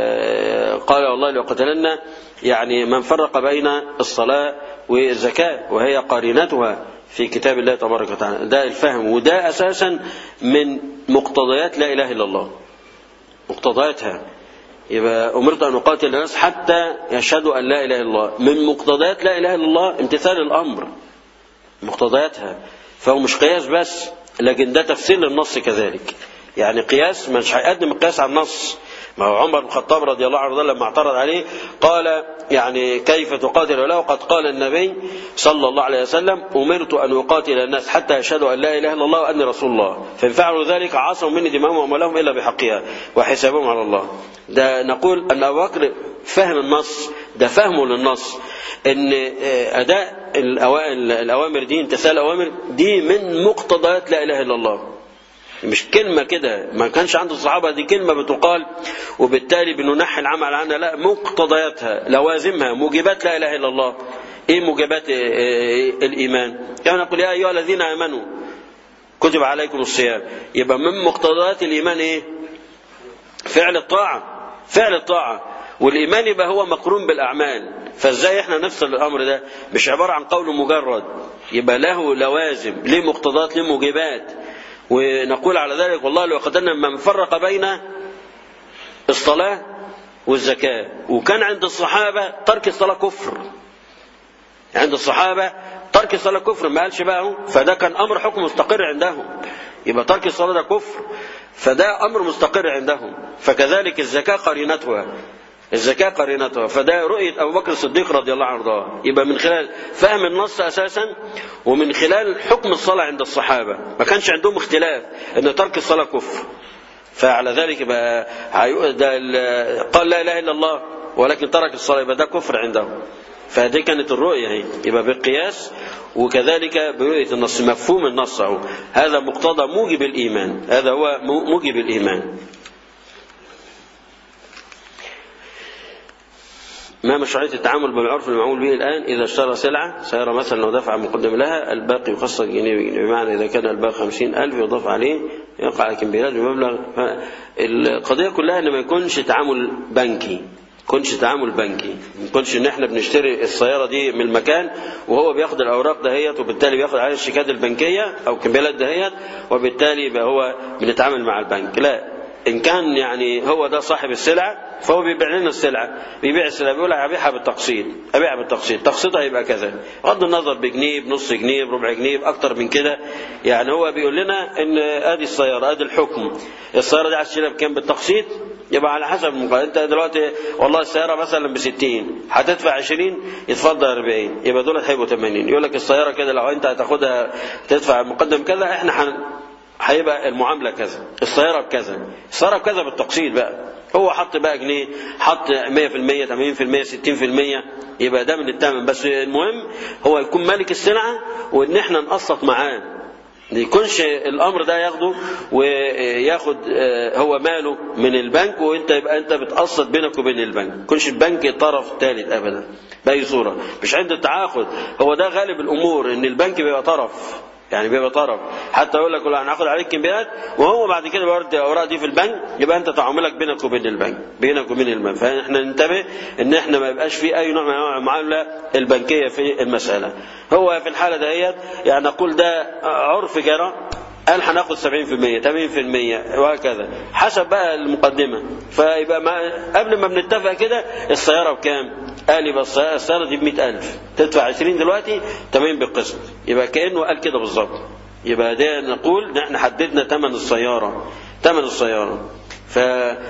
قال والله لو قتلنا يعني من فرق بين الصلاة والزكاة وهي قرينتها في كتاب الله تبارك وتعالى ده الفهم وده أساسا من مقتضيات لا إله إلا الله مقتضياتها يبقى أمرت أن أقاتل الناس حتى يشهدوا أن لا إله إلا الله من مقتضيات لا إله إلا الله امتثال الأمر مقتضياتها فهو مش قياس بس لكن ده تفسير للنص كذلك يعني قياس مش هيقدم القياس على النص ما هو عمر بن الخطاب رضي الله عنه لما اعترض عليه قال يعني كيف تقاتل وله قد قال النبي صلى الله عليه وسلم أمرت أن أقاتل الناس حتى يشهدوا أن لا إله إلا الله وأني رسول الله فإن فعلوا ذلك عصوا مني دماءهم وأموالهم إلا بحقها وحسابهم على الله ده نقول أن أبو بكر فهم النص ده فهمه للنص ان اداء الاوامر دي امتثال الاوامر دي من مقتضيات لا اله الا الله مش كلمة كده ما كانش عند الصحابة دي كلمة بتقال وبالتالي بننحي العمل عنها لا مقتضياتها لوازمها موجبات لا إله إلا الله إيه موجبات الإيمان يعني نقول يا أيها الذين آمنوا كتب عليكم الصيام يبقى من مقتضيات الإيمان إيه فعل الطاعة فعل الطاعة والإيمان يبقى هو مقرون بالأعمال فإزاي إحنا نفصل الأمر ده مش عبارة عن قول مجرد يبقى له لوازم ليه مقتضيات ليه موجبات ونقول على ذلك والله لو قتلنا من فرق بين الصلاة والزكاة وكان عند الصحابة ترك الصلاة كفر عند الصحابة ترك الصلاة كفر ما قالش بقى هو فده كان أمر حكم مستقر عندهم يبقى ترك الصلاة ده كفر فده أمر مستقر عندهم فكذلك الزكاة قرينتها الزكاة قرينتها فده رؤية أبو بكر الصديق رضي الله عنه يبقى من خلال فهم النص أساسا ومن خلال حكم الصلاة عند الصحابة ما كانش عندهم اختلاف أن ترك الصلاة كفر فعلى ذلك بقى ده قال لا إله إلا الله ولكن ترك الصلاة يبقى ده كفر عندهم فهذه كانت الرؤية هي يبقى بالقياس وكذلك برؤية النص مفهوم النص أهو هذا مقتضى موجب الإيمان هذا هو موجب الإيمان ما مشروعية التعامل بالعرف المعمول به الآن إذا اشترى سلعة سيرى مثلا لو دفع مقدم لها الباقي يخصص جنيه بجنيه بمعنى إذا كان الباقي خمسين ألف يضاف عليه يقع على كمبيالات بمبلغ القضية كلها إن ما يكونش تعامل بنكي يكونش تعامل بنكي ما يكونش ان احنا بنشتري السياره دي من المكان وهو بياخد الاوراق دهيت وبالتالي بياخد عليها الشيكات البنكيه او الكمبيالات دهيت وبالتالي يبقى هو بنتعامل مع البنك لا ان كان يعني هو ده صاحب السلعه فهو بيبيع لنا السلعه بيبيع السلعه بيقول هبيعها بالتقسيط ابيعها بالتقسيط تقسيطها يبقى كذا بغض النظر بجنيه بنص جنيه بربع جنيه باكتر من كده يعني هو بيقول لنا ان ادي السياره ادي الحكم السياره دي عايز تشتريها بكام بالتقسيط يبقى على حسب المقارنة انت دلوقتي والله السياره مثلا ب 60 هتدفع 20 يتفضل 40 يبقى دول هيبقوا 80 يقول لك السياره كده لو انت هتاخدها تدفع مقدم كذا احنا حن... هيبقى المعامله كذا السياره بكذا السياره بكذا بالتقسيط بقى هو حط بقى جنيه حط 100% 80% 60% يبقى ده من الثمن بس المهم هو يكون مالك السلعه وان احنا نقسط معاه ما يكونش الامر ده ياخده وياخد هو ماله من البنك وانت يبقى انت بتقسط بينك وبين البنك ما يكونش البنك طرف ثالث ابدا باي صوره مش عند التعاقد هو ده غالب الامور ان البنك بيبقى طرف يعني بيبقى طرف حتى يقول لك انا هاخد عليك كمبيالات وهو بعد كده بيورد الاوراق دي في البنك يبقى انت تعاملك بينك وبين البنك بينك وبين البنك فاحنا ننتبه ان احنا ما يبقاش في اي نوع من انواع المعامله البنكيه في المساله هو في الحاله دهيت يعني نقول ده عرف جرى قال هناخد 70% 80% وهكذا حسب بقى المقدمه فيبقى ما قبل ما بنتفق كده السياره بكام؟ قال يبقى السياره دي ب 100000 تدفع 20 دلوقتي 80 بالقسط يبقى كانه قال كده بالظبط يبقى ده نقول احنا حددنا ثمن السياره ثمن السياره ف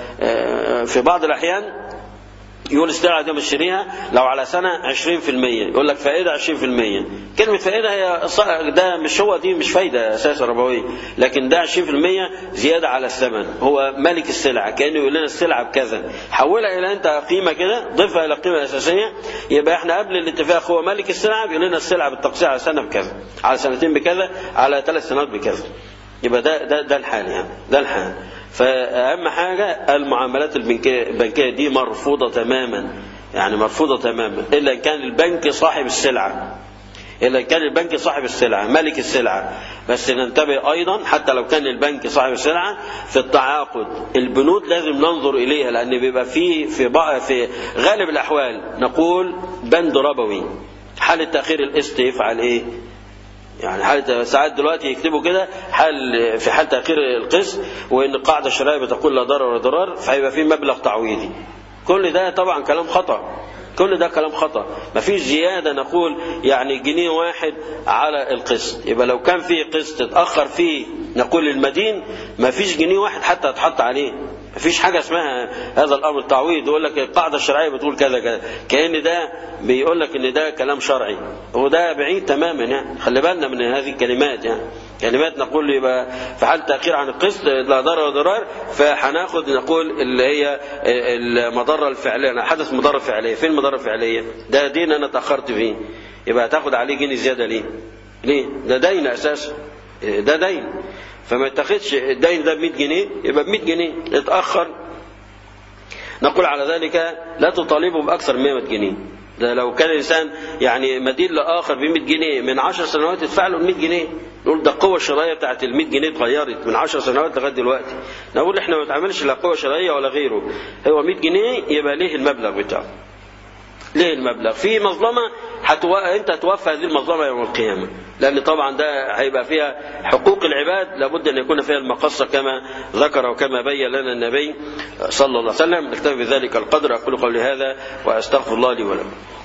في بعض الاحيان يقول السلعة دي مشتريها لو على سنة 20% يقول لك فائدة 20% كلمة فائدة هي ده مش هو دي مش فايدة أساسا ربوية لكن ده 20% زيادة على الثمن هو مالك السلعة كأنه يقول لنا السلعة بكذا حولها إلى أنت قيمة كده ضيفها إلى القيمة الأساسية يبقى احنا قبل الاتفاق هو مالك السلعة بيقول لنا السلعة بالتقسيط على سنة بكذا على سنتين بكذا على ثلاث سنوات بكذا يبقى ده ده ده الحال يعني ده الحال فأهم حاجة المعاملات البنكية دي مرفوضة تماما يعني مرفوضة تماما إلا إن كان البنك صاحب السلعة إلا إن كان البنك صاحب السلعة ملك السلعة بس ننتبه أيضا حتى لو كان البنك صاحب السلعة في التعاقد البنود لازم ننظر إليها لأن بيبقى في في بقى في غالب الأحوال نقول بند ربوي حالة تأخير القسط يفعل إيه؟ يعني حالة ساعات دلوقتي يكتبوا كده حال في حال تأخير القسط وإن القاعدة الشرعية بتقول لا ضرر ولا ضرار فهيبقى في مبلغ تعويضي. كل ده طبعا كلام خطأ. كل ده كلام خطأ مفيش زيادة نقول يعني جنيه واحد على القسط يبقى لو كان في قسط اتأخر فيه نقول المدين مفيش جنيه واحد حتى يتحط عليه مفيش حاجة اسمها هذا الأمر تعويض يقول لك القاعدة الشرعية بتقول كذا كذا كأن ده بيقول لك إن ده كلام شرعي وده بعيد تماما يعني خلي بالنا من هذه الكلمات يعني كلمات نقول يبقى في حال تأخير عن القسط لا ضرر ولا ضرار فهناخد نقول اللي هي المضرة الفعلية حدث مضرة فعلية فين المضرة الفعلية ده دين أنا تأخرت فيه يبقى هتاخد عليه جنيه زيادة ليه ليه ده دين أساسا ده دين فما يتاخدش الدين ده ب 100 جنيه يبقى ب 100 جنيه اتأخر نقول على ذلك لا تطالبه بأكثر من 100 جنيه ده لو كان الإنسان يعني مدين لآخر ب 100 جنيه من 10 سنوات يدفع له 100 جنيه نقول ده القوة الشرعية بتاعت ال 100 جنيه اتغيرت من 10 سنوات لغاية دلوقتي نقول احنا ما بنتعاملش لا قوة شرعية ولا غيره هو 100 جنيه يبقى ليه المبلغ بتاعه ليه المبلغ في مظلمة حتو... انت توفى هذه المظلمة يوم القيامة لأن طبعا ده هيبقى فيها حقوق العباد لابد أن يكون فيها المقصة كما ذكر وكما بين لنا النبي صلى الله عليه وسلم نكتفي بذلك القدر أقول قولي هذا وأستغفر الله لي ولكم